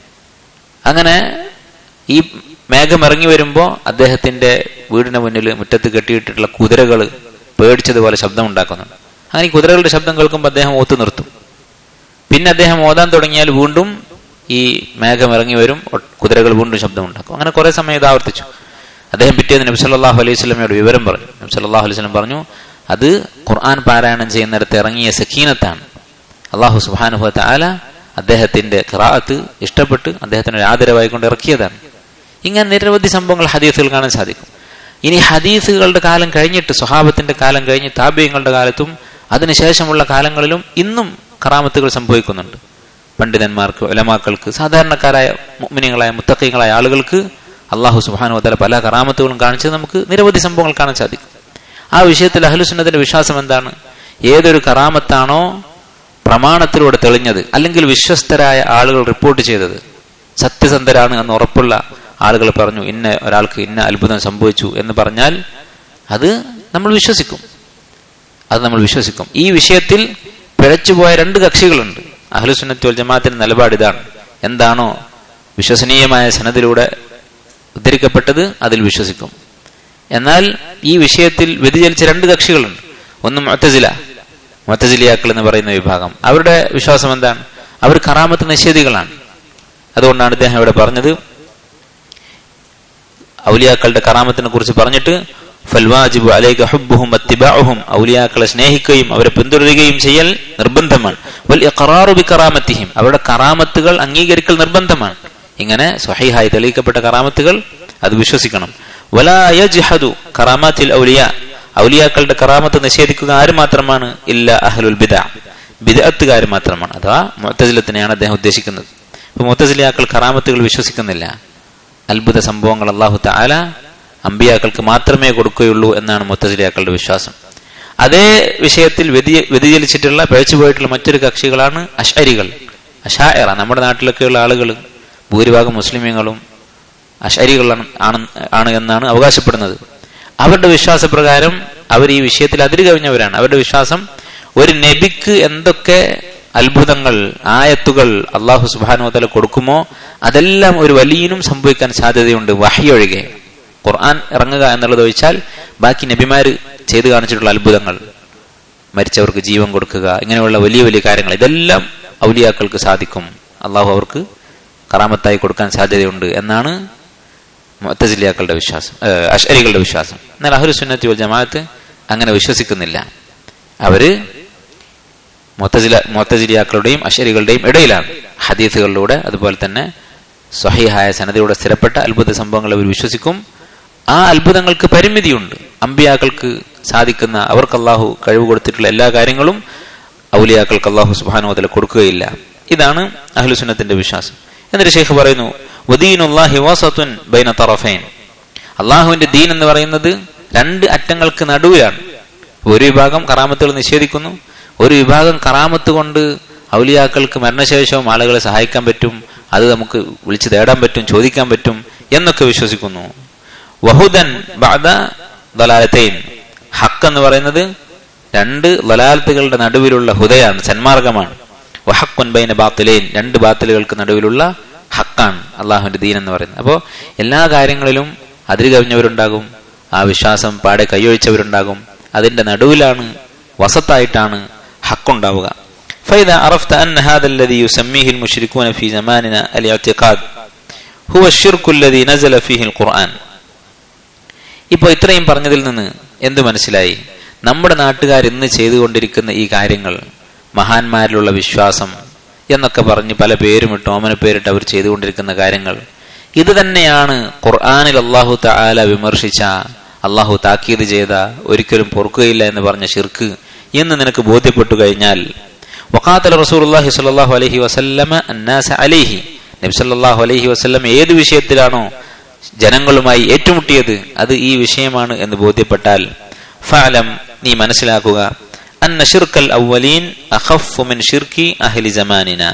അങ്ങനെ ഈ മേഘം ഇറങ്ങി വരുമ്പോൾ അദ്ദേഹത്തിന്റെ വീടിന് മുന്നിൽ മുറ്റത്ത് കെട്ടിയിട്ടിട്ടുള്ള കുതിരകൾ പേടിച്ചതുപോലെ ശബ്ദം ഉണ്ടാക്കുന്നുണ്ട് അങ്ങനെ ഈ കുതിരകളുടെ ശബ്ദം കേൾക്കുമ്പോൾ അദ്ദേഹം ഓത്തു നിർത്തും പിന്നെ അദ്ദേഹം ഓതാൻ തുടങ്ങിയാൽ വീണ്ടും ഈ മേഘം ഇറങ്ങി വരും കുതിരകൾ വീണ്ടും ശബ്ദം ഉണ്ടാക്കും അങ്ങനെ കുറെ സമയം ഇത് ആവർത്തിച്ചു അദ്ദേഹം പിറ്റേന്ന് നബി സല്ലാഹു അലൈഹി സ്വലമയോട് വിവരം പറഞ്ഞു നബി സല്ലാഹു അലൈഹി സ്വലം പറഞ്ഞു അത് ഖുർആൻ പാരായണം ചെയ്യുന്നിടത്ത് ഇറങ്ങിയ സക്കീനത്താണ് അള്ളാഹു സുബാനുഹത്ത ആല അദ്ദേഹത്തിന്റെ ഖിറാഅത്ത് ഇഷ്ടപ്പെട്ട് അദ്ദേഹത്തിന് ഒരു ആദരവായിക്കൊണ്ട് ഇറക്കിയതാണ് ഇങ്ങനെ നിരവധി സംഭവങ്ങൾ ഹദീസുകൾ കാണാൻ സാധിക്കും ഇനി ഹദീസുകളുടെ കാലം കഴിഞ്ഞിട്ട് സ്വഹാബത്തിന്റെ കാലം കഴിഞ്ഞ് താപ്യങ്ങളുടെ കാലത്തും അതിനുശേഷമുള്ള കാലങ്ങളിലും ഇന്നും കറാമത്തുകൾ സംഭവിക്കുന്നുണ്ട് പണ്ഡിതന്മാർക്ക് ഒലമാക്കൾക്ക് സാധാരണക്കാരായ മുഗ്മിനികളായ മുത്തക്കൈകളായ ആളുകൾക്ക് അള്ളാഹു സുബാനു വതല പല കറാമത്തുകളും കാണിച്ചത് നമുക്ക് നിരവധി സംഭവങ്ങൾ കാണാൻ സാധിക്കും ആ വിഷയത്തിൽ അഹ്ലുസുന്നത്തിന്റെ വിശ്വാസം എന്താണ് ഏതൊരു കറാമത്താണോ പ്രമാണത്തിലൂടെ തെളിഞ്ഞത് അല്ലെങ്കിൽ വിശ്വസ്തരായ ആളുകൾ റിപ്പോർട്ട് ചെയ്തത് സത്യസന്ധരാണ് എന്ന് ഉറപ്പുള്ള ആളുകൾ പറഞ്ഞു ഇന്ന ഒരാൾക്ക് ഇന്ന അത്ഭുതം സംഭവിച്ചു എന്ന് പറഞ്ഞാൽ അത് നമ്മൾ വിശ്വസിക്കും അത് നമ്മൾ വിശ്വസിക്കും ഈ വിഷയത്തിൽ പിഴച്ചുപോയ രണ്ട് കക്ഷികളുണ്ട് അഹ്ലുസുന്നത്ത് വൽ ജമാഅത്തിന്റെ നിലപാട് ഇതാണ് എന്താണോ വിശ്വസനീയമായ സനദിലൂടെ ഉദ്ധരിക്കപ്പെട്ടത് അതിൽ വിശ്വസിക്കും എന്നാൽ ഈ വിഷയത്തിൽ വ്യതിചലിച്ച രണ്ട് കക്ഷികളുണ്ട് ഒന്ന് മൊത്തസില മൊത്തസിലിയാക്കൾ എന്ന് പറയുന്ന വിഭാഗം അവരുടെ വിശ്വാസം എന്താണ് അവർ കറാമത്ത് നിഷേധികളാണ് അതുകൊണ്ടാണ് ഇദ്ദേഹം ഇവിടെ പറഞ്ഞത് ഔലിയാക്കളുടെ കറാമത്തിനെ കുറിച്ച് പറഞ്ഞിട്ട് ഫൽവാജിബു അലൈക ഹുബ്ബുഹും അത്തിബാഉഹും ഔലിയാക്കളെ സ്നേഹിക്കുകയും അവരെ പിന്തുടരുകയും ചെയ്യൽ നിർബന്ധമാണ് വൽ ഇഖറാറു ബി കറാമത്തിഹിം അവരുടെ കറാമത്തുകൾ അംഗീകരിക്കൽ നിർബന്ധമാണ് ഇങ്ങനെ സ്വഹീഹായി തെളിയിക്കപ്പെട്ട കറാമത്തുകൾ അത് വിശ്വസിക്കണം വലാ യജ്ഹദു കറാമാത്തിൽ ഔലിയ ഔലിയാക്കളുടെ കറാമത്ത് നിഷേധിക്കുക ആര് മാത്രമാണ് ഇല്ല അഹ്ലുൽ ബിദ ബിദഅത്തുകാർ മാത്രമാണ് അഥവാ മുത്തസിലത്തിനെയാണ് അദ്ദേഹം ഉദ്ദേശിക്കുന്നത് ഇപ്പൊ മുത്തസിലിയാക്കൾ കറാമത്തുകൾ വിശ്വസിക്കുന്നില്ല അത്ഭുത സംഭവങ്ങൾ അള്ളാഹു താല അമ്പിയാക്കൾക്ക് മാത്രമേ കൊടുക്കുകയുള്ളൂ എന്നാണ് മുത്തസിലിയാക്കളുടെ വിശ്വാസം അതേ വിഷയത്തിൽ വ്യതി വ്യതിചലിച്ചിട്ടുള്ള പിഴച്ചുപോയിട്ടുള്ള മറ്റൊരു കക്ഷികളാണ് അഷരികൾ അഷായറ നമ്മുടെ നാട്ടിലൊക്കെയുള്ള ആളുകൾ ഭൂരിഭാഗം മുസ്ലിമീങ്ങളും അഷരികളാണ് ആണ് ആണ് എന്നാണ് അവകാശപ്പെടുന്നത് അവരുടെ വിശ്വാസപ്രകാരം അവർ ഈ വിഷയത്തിൽ അതിര് കവിഞ്ഞവരാണ് അവരുടെ വിശ്വാസം ഒരു നബിക്ക് എന്തൊക്കെ അത്ഭുതങ്ങൾ ആയത്തുകൾ അള്ളാഹു സുബാനുവതല കൊടുക്കുമോ അതെല്ലാം ഒരു വലിയനും സംഭവിക്കാൻ സാധ്യതയുണ്ട് വഹിയൊഴികെ ഖുർആൻ ഇറങ്ങുക എന്നുള്ളത് ഒഴിച്ചാൽ ബാക്കി നബിമാര് ചെയ്തു കാണിച്ചിട്ടുള്ള അത്ഭുതങ്ങൾ മരിച്ചവർക്ക് ജീവൻ കൊടുക്കുക ഇങ്ങനെയുള്ള വലിയ വലിയ കാര്യങ്ങൾ ഇതെല്ലാം ഔലിയാക്കൾക്ക് സാധിക്കും അള്ളാഹു അവർക്ക് കറാമത്തായി കൊടുക്കാൻ സാധ്യതയുണ്ട് എന്നാണ് മുത്തജിലിയാക്കളുടെ വിശ്വാസം അഷരികളുടെ വിശ്വാസം എന്നാൽ അഹുരു സുന്നത്തി വൽ ജമാഅത്ത് അങ്ങനെ വിശ്വസിക്കുന്നില്ല അവര് മൊത്തജില മൊത്തജിലിയാക്കളുടെയും അഷരികളുടെയും ഇടയിലാണ് ഹദീസുകളിലൂടെ അതുപോലെ തന്നെ സ്വഹീഹായ സനതയുടെ സ്ഥിരപ്പെട്ട അത്ഭുത സംഭവങ്ങൾ അവർ വിശ്വസിക്കും ആ അത്ഭുതങ്ങൾക്ക് പരിമിതിയുണ്ട് അമ്പിയാക്കൾക്ക് സാധിക്കുന്ന അവർക്ക് അള്ളാഹു കഴിവ് കൊടുത്തിട്ടുള്ള എല്ലാ കാര്യങ്ങളും ഔലിയാക്കൾക്ക് അള്ളാഹു സുബാനോദല കൊടുക്കുകയില്ല ഇതാണ് അഹ്ലുസുന്നത്തിന്റെ വിശ്വാസം എന്നിട്ട് ഷെയ്ഖ് പറയുന്നു വദീനുല്ലാഹി വാസത്തുൻ ബൈന തറഫൈൻ അള്ളാഹുവിന്റെ ദീൻ എന്ന് പറയുന്നത് രണ്ട് അറ്റങ്ങൾക്ക് നടുവിലാണ് ഒരു വിഭാഗം കറാമത്തുകൾ നിഷേധിക്കുന്നു ഒരു വിഭാഗം കറാമത്ത് കൊണ്ട് ഔലിയാക്കൾക്ക് മരണശേഷവും ആളുകളെ സഹായിക്കാൻ പറ്റും അത് നമുക്ക് വിളിച്ചു തേടാൻ പറ്റും ചോദിക്കാൻ പറ്റും എന്നൊക്കെ വിശ്വസിക്കുന്നു വഹുദൻ ബാദ ദലാലത്തൈൻ ഹക്ക് എന്ന് പറയുന്നത് രണ്ട് ദലാലത്തുകളുടെ നടുവിലുള്ള ഹുദയാണ് സന്മാർഗമാണ് വഹക്കുൻ ബൈന ബാത്തിലേൻ രണ്ട് ബാത്തിലുകൾക്ക് നടുവിലുള്ള ഹക്കാണ് അള്ളാഹുവിന്റെ ദീൻ എന്ന് പറയുന്നത് അപ്പോൾ എല്ലാ കാര്യങ്ങളിലും അതിര് കവിഞ്ഞവരുണ്ടാകും ആ വിശ്വാസം പാടെ കൈയൊഴിച്ചവരുണ്ടാകും അതിന്റെ നടുവിലാണ് വസത്തായിട്ടാണ് ഹക്കുണ്ടാവുക فإذا عرفت أن هذا الذي يسميه المشركون في زماننا الاعتقاد هو الشرك الذي نزل فيه القرآن ഇപ്പോൾ ഇത്രയും പറഞ്ഞതിൽ നിന്ന് എന്ത് മനസ്സിലായി നമ്മുടെ നാട്ടുകാർ ഇന്ന് ചെയ്തുകൊണ്ടിരിക്കുന്ന ഈ കാര്യങ്ങൾ മഹാന്മാരിലുള്ള വിശ്വാസം എന്നൊക്കെ പറഞ്ഞ് പല പേരുമിട്ട് ഓമന പേരിട്ട് അവർ ചെയ്തുകൊണ്ടിരിക്കുന്ന കാര്യങ്ങൾ ഇത് തന്നെയാണ് ഖുർആാനിൽ അള്ളാഹു താല വിമർശിച്ച അള്ളാഹു താക്കീത് ചെയ്ത ഒരിക്കലും പൊറുക്കുകയില്ല എന്ന് പറഞ്ഞ ഷിർക്ക് എന്ന് നിനക്ക് ബോധ്യപ്പെട്ടു കഴിഞ്ഞാൽ വഖാത്തൽ റസൂലുള്ളാഹി സ്വല്ലല്ലാഹു അലൈഹി വസല്ലമ അന്നാസ അലൈഹി നബി സല്ലല്ലാഹു അലൈഹി വസല്ലം ഏത് വിഷയത്തിലാണോ ജനങ്ങളുമായി ഏറ്റുമുട്ടിയത് അത് ഈ വിഷയമാണ് എന്ന് ബോധ്യപ്പെട്ടാൽ ഫഅലം നീ മനസ്സിലാക്കുക അന്ന ഷിർക്കൽ അവലീൻ അഖഫു മിൻ ഷിർക്കി അഹ്ലി സമാനിന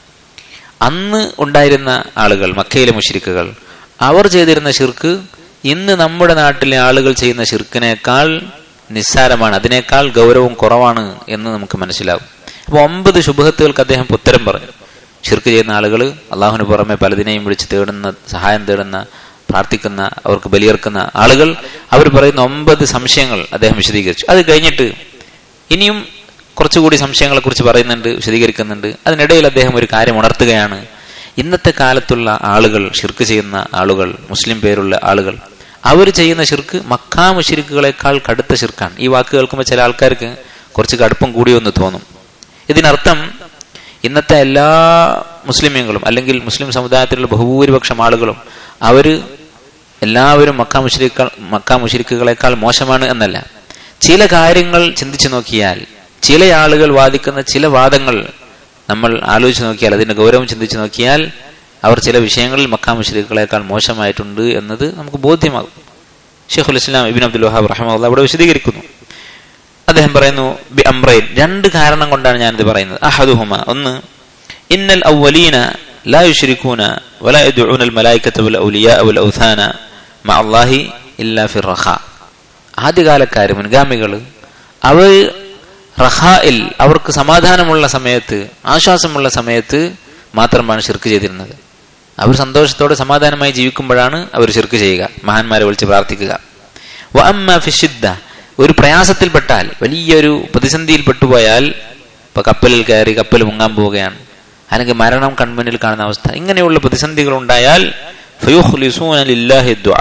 അന്ന് ഉണ്ടായിരുന്ന ആളുകൾ മക്കയിലെ മുഷിരിക്കുകൾ അവർ ചെയ്തിരുന്ന ഷിർക്ക് ഇന്ന് നമ്മുടെ നാട്ടിലെ ആളുകൾ ചെയ്യുന്ന ഷിർക്കിനേക്കാൾ നിസ്സാരമാണ് അതിനേക്കാൾ ഗൗരവം കുറവാണ് എന്ന് നമുക്ക് മനസ്സിലാവും അപ്പോൾ ഒമ്പത് ശുഭഹത്തുകൾക്ക് അദ്ദേഹം ഉത്തരം പറഞ്ഞു ഷിർക്ക് ചെയ്യുന്ന ആളുകൾ അള്ളാഹുവിന് പുറമെ പലതിനെയും വിളിച്ച് തേടുന്ന സഹായം തേടുന്ന പ്രാർത്ഥിക്കുന്ന അവർക്ക് ബലിയേർക്കുന്ന ആളുകൾ അവർ പറയുന്ന ഒമ്പത് സംശയങ്ങൾ അദ്ദേഹം വിശദീകരിച്ചു അത് കഴിഞ്ഞിട്ട് ഇനിയും കുറച്ചുകൂടി സംശയങ്ങളെ കുറിച്ച് പറയുന്നുണ്ട് വിശദീകരിക്കുന്നുണ്ട് അതിനിടയിൽ അദ്ദേഹം ഒരു കാര്യം ഉണർത്തുകയാണ് ഇന്നത്തെ കാലത്തുള്ള ആളുകൾ ഷിർക്ക് ചെയ്യുന്ന ആളുകൾ മുസ്ലിം പേരുള്ള ആളുകൾ അവർ ചെയ്യുന്ന ഷിർക്ക് മക്കാ മുഷിരിക്കുകളെക്കാൾ കടുത്ത ഷിർക്കാണ് ഈ വാക്ക് കേൾക്കുമ്പോൾ ചില ആൾക്കാർക്ക് കുറച്ച് കടുപ്പം കൂടിയൊന്ന് തോന്നും ഇതിനർത്ഥം ഇന്നത്തെ എല്ലാ മുസ്ലിമീങ്ങളും അല്ലെങ്കിൽ മുസ്ലിം സമുദായത്തിലുള്ള ബഹുഭൂരിപക്ഷം ആളുകളും അവര് എല്ലാവരും മക്കാ മുഷരിക്കൾ മക്കാ മുഷരിക്കുകളെക്കാൾ മോശമാണ് എന്നല്ല ചില കാര്യങ്ങൾ ചിന്തിച്ചു നോക്കിയാൽ ചില ആളുകൾ വാദിക്കുന്ന ചില വാദങ്ങൾ നമ്മൾ ആലോചിച്ച് നോക്കിയാൽ അതിന്റെ ഗൗരവം ചിന്തിച്ചു നോക്കിയാൽ അവർ ചില വിഷയങ്ങളിൽ മക്കാ മുഷരിക്കുകളെക്കാൾ മോശമായിട്ടുണ്ട് എന്നത് നമുക്ക് ബോധ്യമാകും ഷെയ്ഖുൽ ഇസ്ലാം ഇബിൻ അബ്ദുൽ വഹാബ് റഹ്മുള്ള അവിടെ വിശദീകരിക്കുന്നു അദ്ദേഹം പറയുന്നു ബി അംറൈൻ രണ്ട് കാരണം കൊണ്ടാണ് ഞാനിത് പറയുന്നത് അഹദുഹുമ ഒന്ന് ഇന്നൽ അവലീന لا يشركون ولا يدعون الملائكة والأولياء والأوثان مع الله إلا في الرخاء ആദ്യകാലക്കാര് മുൻഗാമികൾ അവർ റഹായിൽ അവർക്ക് സമാധാനമുള്ള സമയത്ത് ആശ്വാസമുള്ള സമയത്ത് മാത്രമാണ് ഷിർക്ക് ചെയ്തിരുന്നത് അവർ സന്തോഷത്തോടെ സമാധാനമായി ജീവിക്കുമ്പോഴാണ് അവർ ഷിർക്ക് ചെയ്യുക മഹാന്മാരെ വിളിച്ച് പ്രാർത്ഥിക്കുക വ അമ്മ ഫിഷിദ്ദ ഒരു പ്രയാസത്തിൽപ്പെട്ടാൽ വലിയൊരു പ്രതിസന്ധിയിൽ പെട്ടുപോയാൽ ഇപ്പൊ കപ്പലിൽ കയറി കപ്പൽ മുങ്ങാൻ പോവുകയാണ് അല്ലെങ്കിൽ മരണം കൺമുന്നിൽ കാണുന്ന അവസ്ഥ ഇങ്ങനെയുള്ള പ്രതിസന്ധികൾ ഉണ്ടായാൽ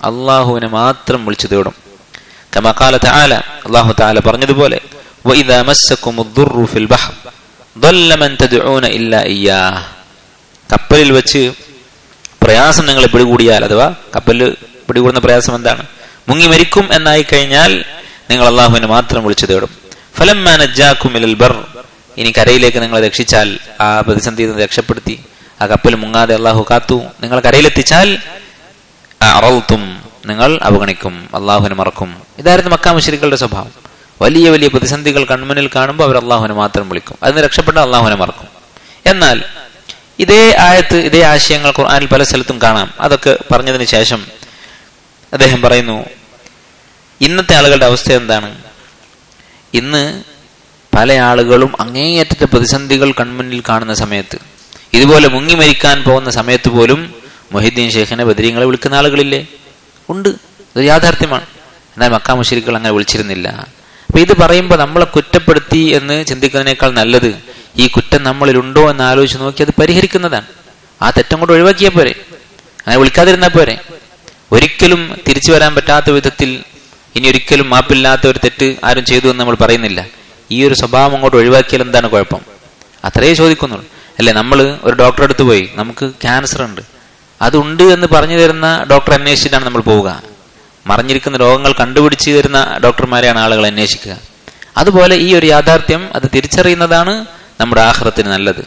അള്ളാഹുവിനെ മാത്രം വിളിച്ചു തേടും കമകാല താല അള്ളാഹു താല പറഞ്ഞതുപോലെ وَإِذَا مَسَّكُمُ الضُّرُّ فِي الْبَحْرِ ضَلَّ مَن تَدْعُونَ إِلَّا إِيَّاهُ കപ്പലിൽ വെച്ച് പ്രയാസം നിങ്ങളെ പിടികൂടിയാൽ അഥവാ കപ്പലിൽ പിടികൂടുന്ന പ്രയാസം എന്താണ് മുങ്ങി മരിക്കും എന്നായി കഴിഞ്ഞാൽ നിങ്ങൾ അള്ളാഹുവിനെ മാത്രം വിളിച്ചു തേടും ഫലം ബർ ഇനി കരയിലേക്ക് നിങ്ങളെ രക്ഷിച്ചാൽ ആ പ്രതിസന്ധിയിൽ നിന്ന് രക്ഷപ്പെടുത്തി ആ കപ്പൽ മുങ്ങാതെ അള്ളാഹു കാത്തു നിങ്ങൾ കരയിലെത്തിച്ചാൽ അറൽത്തും നിങ്ങൾ അവഗണിക്കും അള്ളാഹുവിനെ മറക്കും ഇതായിരുന്നു മക്കാ മുശരികളുടെ സ്വഭാവം വലിയ വലിയ പ്രതിസന്ധികൾ കൺമുന്നിൽ കാണുമ്പോൾ അവർ അള്ളാഹുവിനെ മാത്രം വിളിക്കും അതിന് രക്ഷപ്പെട്ട അള്ളാഹുവിനെ മറക്കും എന്നാൽ ഇതേ ആയത്ത് ഇതേ ആശയങ്ങൾ ഖുർആനിൽ പല സ്ഥലത്തും കാണാം അതൊക്കെ പറഞ്ഞതിന് ശേഷം അദ്ദേഹം പറയുന്നു ഇന്നത്തെ ആളുകളുടെ അവസ്ഥ എന്താണ് ഇന്ന് പല ആളുകളും അങ്ങേയറ്റത്തെ പ്രതിസന്ധികൾ കൺമുന്നിൽ കാണുന്ന സമയത്ത് ഇതുപോലെ മുങ്ങി മരിക്കാൻ പോകുന്ന സമയത്ത് പോലും മൊഹിദ്ദീൻ ഷെയ്ഖിനെ ബദരീങ്ങളെ വിളിക്കുന്ന ആളുകളില്ലേ ഉണ്ട് ഇത് യാഥാർത്ഥ്യമാണ് എന്നാൽ മക്കാ മുഷരിക്കൾ അങ്ങനെ വിളിച്ചിരുന്നില്ല അപ്പൊ ഇത് പറയുമ്പോൾ നമ്മളെ കുറ്റപ്പെടുത്തി എന്ന് ചിന്തിക്കുന്നതിനേക്കാൾ നല്ലത് ഈ കുറ്റം നമ്മളിലുണ്ടോ എന്ന് ആലോചിച്ച് നോക്കി അത് പരിഹരിക്കുന്നതാണ് ആ തെറ്റം കൊണ്ട് ഒഴിവാക്കിയാൽ പോരെ അങ്ങനെ വിളിക്കാതിരുന്നാൽ പോരെ ഒരിക്കലും തിരിച്ചു വരാൻ പറ്റാത്ത വിധത്തിൽ ഇനി ഒരിക്കലും മാപ്പില്ലാത്ത ഒരു തെറ്റ് ആരും ചെയ്തു എന്ന് നമ്മൾ പറയുന്നില്ല ഈ ഒരു സ്വഭാവം അങ്ങോട്ട് ഒഴിവാക്കിയാൽ എന്താണ് കുഴപ്പം അത്രയേ ചോദിക്കുന്നുള്ളൂ അല്ലെ നമ്മൾ ഒരു ഡോക്ടറെ അടുത്ത് പോയി നമുക്ക് ക്യാൻസർ ഉണ്ട് അതുണ്ട് എന്ന് പറഞ്ഞു തരുന്ന ഡോക്ടർ അന്വേഷിച്ചിട്ടാണ് നമ്മൾ പോവുക മറിഞ്ഞിരിക്കുന്ന രോഗങ്ങൾ കണ്ടുപിടിച്ച് തരുന്ന ഡോക്ടർമാരെയാണ് ആളുകൾ അന്വേഷിക്കുക അതുപോലെ ഈ ഒരു യാഥാർത്ഥ്യം അത് തിരിച്ചറിയുന്നതാണ് നമ്മുടെ ആഹ്റത്തിന് നല്ലത്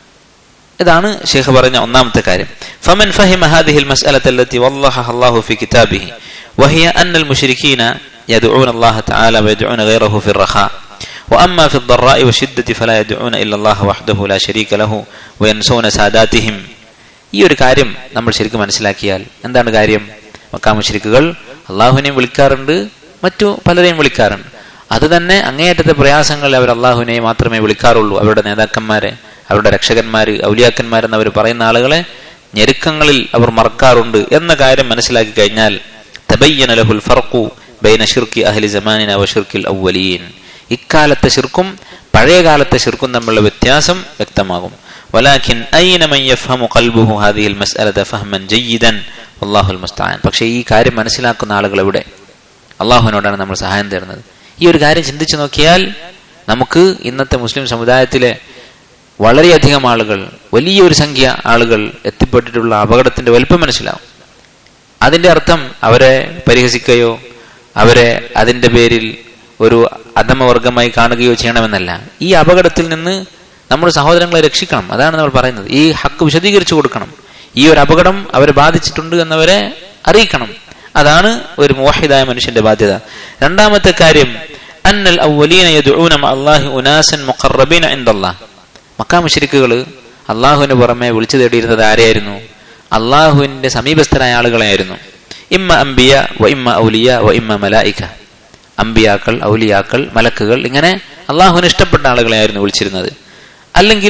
ഇതാണ് ഷെയ്ഖ് പറഞ്ഞ ഒന്നാമത്തെ കാര്യം ഫമൻ ഫഹിമ هذه المسألة التي وضحها الله في كتابه وهي أن المشركين يدعون الله تعالى ويدعون غيره في الرخاء وأما في الضراء والشدة فلا يدعون إلا الله وحده لا شريك له وينسون ساداتهم ഈ ഒരു കാര്യം നമ്മൾ ശരിക്കും മനസ്സിലാക്കിയാൽ എന്താണ് കാര്യം മക്കാമുശരിക്കുകൾ അള്ളാഹുവിനെയും വിളിക്കാറുണ്ട് മറ്റു പലരെയും വിളിക്കാറുണ്ട് അത് തന്നെ അങ്ങേയറ്റത്തെ പ്രയാസങ്ങൾ അവർ അള്ളാഹുവിനെ മാത്രമേ വിളിക്കാറുള്ളൂ അവരുടെ നേതാക്കന്മാരെ അവരുടെ രക്ഷകന്മാര് ഔലിയാക്കന്മാരെന്ന് അവർ പറയുന്ന ആളുകളെ ഞെരുക്കങ്ങളിൽ അവർ മറക്കാറുണ്ട് എന്ന കാര്യം മനസ്സിലാക്കി കഴിഞ്ഞാൽ തബയ്യന ലഹുൽ ഫർഖു ബൈന ഷിർക്കി അഹ്ലി സമാനിന വ ഷിർക്കിൽ അവ്വലീൻ ഇക്കാലത്തെ ശിർക്കും പഴയ കാലത്തെ ശിർക്കും തമ്മിലുള്ള വ്യത്യാസം വ്യക്തമാകും ولكن أين من يفهم قلبه هذه المسألة فهما جيدا والله المستعان പക്ഷേ ഈ കാര്യം മനസ്സിലാക്കുന്ന ആളുകൾ എവിടെ അള്ളാഹുവിനോടാണ് നമ്മൾ സഹായം തരുന്നത് ഈ ഒരു കാര്യം ചിന്തിച്ചു നോക്കിയാൽ നമുക്ക് ഇന്നത്തെ മുസ്ലിം സമുദായത്തിലെ വളരെയധികം ആളുകൾ വലിയൊരു സംഖ്യ ആളുകൾ എത്തിപ്പെട്ടിട്ടുള്ള അപകടത്തിന്റെ വലുപ്പം മനസ്സിലാവും അതിന്റെ അർത്ഥം അവരെ പരിഹസിക്കുകയോ അവരെ അതിന്റെ പേരിൽ ഒരു അധമവർഗമായി കാണുകയോ ചെയ്യണമെന്നല്ല ഈ അപകടത്തിൽ നിന്ന് നമ്മുടെ സഹോദരങ്ങളെ രക്ഷിക്കണം അതാണ് നമ്മൾ പറയുന്നത് ഈ ഹക്ക് വിശദീകരിച്ചു കൊടുക്കണം ഈ ഒരു അപകടം അവരെ ബാധിച്ചിട്ടുണ്ട് എന്നവരെ അറിയിക്കണം അതാണ് ഒരു മോഹിതായ മനുഷ്യന്റെ ബാധ്യത രണ്ടാമത്തെ കാര്യം അന്നൽ അവലീന യദ്ഊന അല്ലാഹി ഉനാസൻ മുഖറബീന ഇൻദല്ലാഹ് മക്കാ മുശ്രിക്കുകൾ അള്ളാഹുവിന് പുറമെ വിളിച്ചു തേടിയിരുന്നത് ആരെയായിരുന്നു അള്ളാഹുവിന്റെ സമീപസ്ഥരായ ആളുകളെയായിരുന്നു ഇമ്മ അംബിയ വ ഇമ്മ ഔലിയ വ ഇമ്മ മലായിക അംബിയാക്കൾ ഔലിയാക്കൾ മലക്കുകൾ ഇങ്ങനെ അള്ളാഹുവിന് ഇഷ്ടപ്പെട്ട ആളുകളെയായിരുന്നു വിളിച്ചിരുന്നത് അല്ലെങ്കിൽ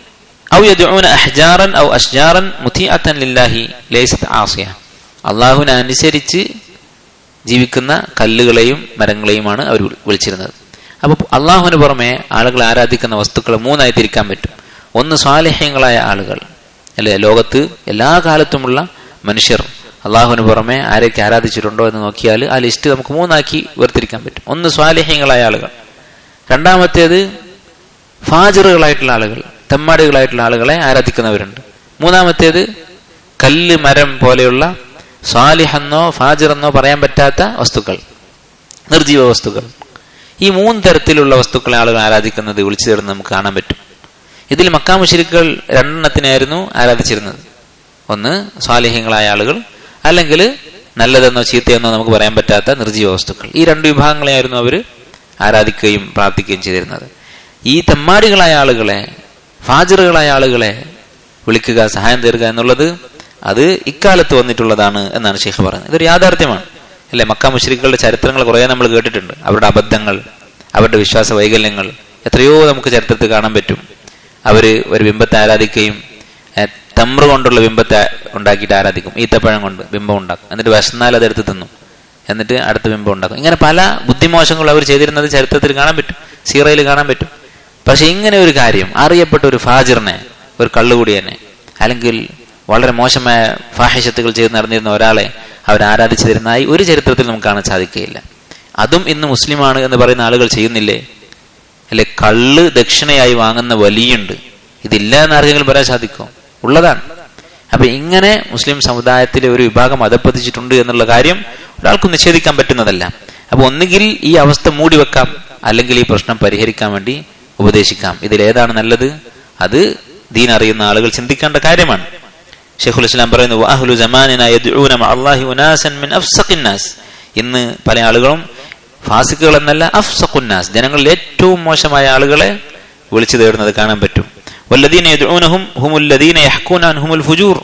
ഔ യദ്ഊന അഹ്ജാറൻ ഔ അഷ്ജാറൻ മുതിഅത്തൻ ലില്ലാഹി ലൈസത് ആസിയ അള്ളാഹുവിനെ അനുസരിച്ച് ജീവിക്കുന്ന കല്ലുകളെയും മരങ്ങളെയുമാണ് അവർ വിളിച്ചിരുന്നത് അപ്പോൾ അള്ളാഹുവിന് പുറമെ ആളുകൾ ആരാധിക്കുന്ന വസ്തുക്കളെ മൂന്നായി തിരിക്കാൻ പറ്റും ഒന്ന് സ്വാലേഹ്യങ്ങളായ ആളുകൾ അല്ലെ ലോകത്ത് എല്ലാ കാലത്തുമുള്ള മനുഷ്യർ അള്ളാഹുവിന് പുറമെ ആരൊക്കെ ആരാധിച്ചിട്ടുണ്ടോ എന്ന് നോക്കിയാൽ ആ ലിസ്റ്റ് നമുക്ക് മൂന്നാക്കി വേർതിരിക്കാൻ പറ്റും ഒന്ന് സ്വാലേഹ്യങ്ങളായ ആളുകൾ രണ്ടാമത്തേത് ഫാജറുകളായിട്ടുള്ള ആളുകൾ തെമ്മാടികളായിട്ടുള്ള ആളുകളെ ആരാധിക്കുന്നവരുണ്ട് മൂന്നാമത്തേത് കല്ല് മരം പോലെയുള്ള സ്വാലിഹെന്നോ ഫാജിറെന്നോ പറയാൻ പറ്റാത്ത വസ്തുക്കൾ നിർജീവ വസ്തുക്കൾ ഈ മൂന്ന് തരത്തിലുള്ള വസ്തുക്കളെ ആളുകൾ ആരാധിക്കുന്നത് വിളിച്ചു ചേർന്ന് നമുക്ക് കാണാൻ പറ്റും ഇതിൽ മക്കാമുശിരിക്കുകൾ രണ്ടെണ്ണത്തിനായിരുന്നു ആരാധിച്ചിരുന്നത് ഒന്ന് സ്വാലിഹ്യങ്ങളായ ആളുകൾ അല്ലെങ്കിൽ നല്ലതെന്നോ ചീത്തയെന്നോ നമുക്ക് പറയാൻ പറ്റാത്ത നിർജീവ വസ്തുക്കൾ ഈ രണ്ട് വിഭാഗങ്ങളെയായിരുന്നു അവർ ആരാധിക്കുകയും പ്രാർത്ഥിക്കുകയും ചെയ്തിരുന്നത് ഈ തെമ്മാടികളായ ആളുകളെ ഫാജറുകളായ ആളുകളെ വിളിക്കുക സഹായം തേറുക എന്നുള്ളത് അത് ഇക്കാലത്ത് വന്നിട്ടുള്ളതാണ് എന്നാണ് ഷെയ്ഖ് പറയുന്നത് ഇതൊരു യാഥാർത്ഥ്യമാണ് അല്ലെ മക്ക മുശ്രിക്കുകളുടെ ചരിത്രങ്ങൾ കുറേ നമ്മൾ കേട്ടിട്ടുണ്ട് അവരുടെ അബദ്ധങ്ങൾ അവരുടെ വിശ്വാസ വൈകല്യങ്ങൾ എത്രയോ നമുക്ക് ചരിത്രത്തിൽ കാണാൻ പറ്റും അവര് ഒരു ബിംബത്തെ ആരാധിക്കുകയും തമ്ര കൊണ്ടുള്ള ബിംബത്തെ ഉണ്ടാക്കിയിട്ട് ആരാധിക്കും ഈത്തപ്പഴം കൊണ്ട് ബിംബം ഉണ്ടാക്കും എന്നിട്ട് വിശന്നാൽ അതെടുത്ത് തിന്നും എന്നിട്ട് അടുത്ത ബിംബം ഉണ്ടാക്കും ഇങ്ങനെ പല ബുദ്ധിമോശങ്ങളും അവർ ചെയ്തിരുന്നത് ചരിത്രത്തിൽ കാണാൻ പറ്റും സീറയിൽ കാണാൻ പറ്റും പക്ഷെ ഇങ്ങനെ ഒരു കാര്യം അറിയപ്പെട്ട ഒരു ഫാജിറിനെ ഒരു കള്ളുകൂടിയനെ അല്ലെങ്കിൽ വളരെ മോശമായ ഫാഹിഷത്തുകൾ ചെയ്ത് നടന്നിരുന്ന ഒരാളെ അവർ ആരാധിച്ചു തരുന്നതായി ഒരു ചരിത്രത്തിൽ നമുക്ക് കാണാൻ സാധിക്കുകയില്ല അതും ഇന്ന് മുസ്ലിമാണ് എന്ന് പറയുന്ന ആളുകൾ ചെയ്യുന്നില്ലേ അല്ലെ കള്ള് ദക്ഷിണയായി വാങ്ങുന്ന വലിയുണ്ട് ഇതില്ല എന്ന് ആർക്കെങ്കിലും പറയാൻ സാധിക്കും ഉള്ളതാണ് അപ്പൊ ഇങ്ങനെ മുസ്ലിം സമുദായത്തിലെ ഒരു വിഭാഗം അധപ്പതിച്ചിട്ടുണ്ട് എന്നുള്ള കാര്യം ഒരാൾക്കും നിഷേധിക്കാൻ പറ്റുന്നതല്ല അപ്പൊ ഒന്നുകിൽ ഈ അവസ്ഥ മൂടി വെക്കാം അല്ലെങ്കിൽ ഈ പ്രശ്നം പരിഹരിക്കാൻ വേണ്ടി ഉപദേശിക്കാം ഇതിലേതാണ് നല്ലത് അത് ദീൻ അറിയുന്ന ആളുകൾ ചിന്തിക്കേണ്ട കാര്യമാണ് ഷെയ്ഖുൽ ഇസ്ലാം പറയുന്നു വാഹുലു ജമാനിന യദ്ഊന മഅല്ലാഹി ഉനാസൻ മിൻ അഫ്സഖിന്നാസ് ഇന്ന് പല ആളുകളും ഫാസിക്കുകൾ എന്നല്ല അഫ്സഖുന്നാസ് ജനങ്ങളിൽ ഏറ്റവും മോശമായ ആളുകളെ വിളിച്ചു തേടുന്നത് കാണാൻ പറ്റും വല്ലദീന യദ്ഊനഹും ഹുമുല്ലദീന യഹ്കൂന അൻഹുമുൽ ഫുജൂർ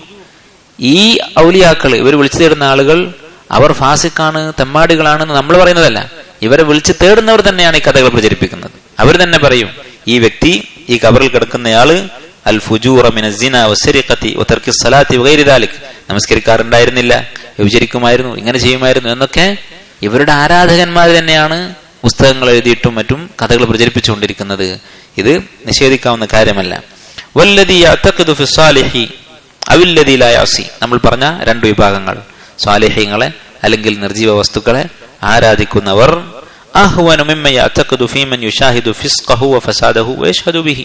ഈ ഔലിയാക്കൾ ഇവർ വിളിച്ചു തേടുന്ന ആളുകൾ അവർ ഫാസിക്കാണ് തെമ്മാടികളാണെന്ന് നമ്മൾ പറയുന്നതല്ല ഇവരെ വിളിച്ചു തേടുന്നവർ തന്നെയാണ് ഈ കഥകൾ പ്രചരിപ്പിക്കുന്നത് അവർ തന്നെ പറയും ഈ വ്യക്തി ഈ കബറിൽ കിടക്കുന്നയാള് അൽ ഫുജൂറ മിനസിന വസരിഖത്തി വതർക്കി സലാത്തി വഗൈരി ദാലിക് നമസ്കരിക്കാറുണ്ടായിരുന്നില്ല വിചരിക്കുമായിരുന്നു ഇങ്ങനെ ചെയ്യുമായിരുന്നു എന്നൊക്കെ ഇവരുടെ ആരാധകന്മാർ തന്നെയാണ് പുസ്തകങ്ങൾ എഴുതിയിട്ടും മറ്റും കഥകൾ പ്രചരിപ്പിച്ചുകൊണ്ടിരിക്കുന്നത് ഇത് നിഷേധിക്കാവുന്ന കാര്യമല്ല വല്ലതി യഅ്തഖിദു ഫി സ്വാലിഹി അവില്ലതി ലാ യഅസി നമ്മൾ പറഞ്ഞ രണ്ട് വിഭാഗങ്ങൾ സ്വാലിഹ്യങ്ങളെ അല്ലെങ്കിൽ നിർജീവ വസ്തുക്കളെ ആരാധിക്കുന്നവർ അഹ്വനു മിമ്മ യഅ്തഖിദു ഫീമൻ യുശാഹിദു ഫിസ്ഖഹു വഫസാദഹു വയഷ്ഹദു ബിഹി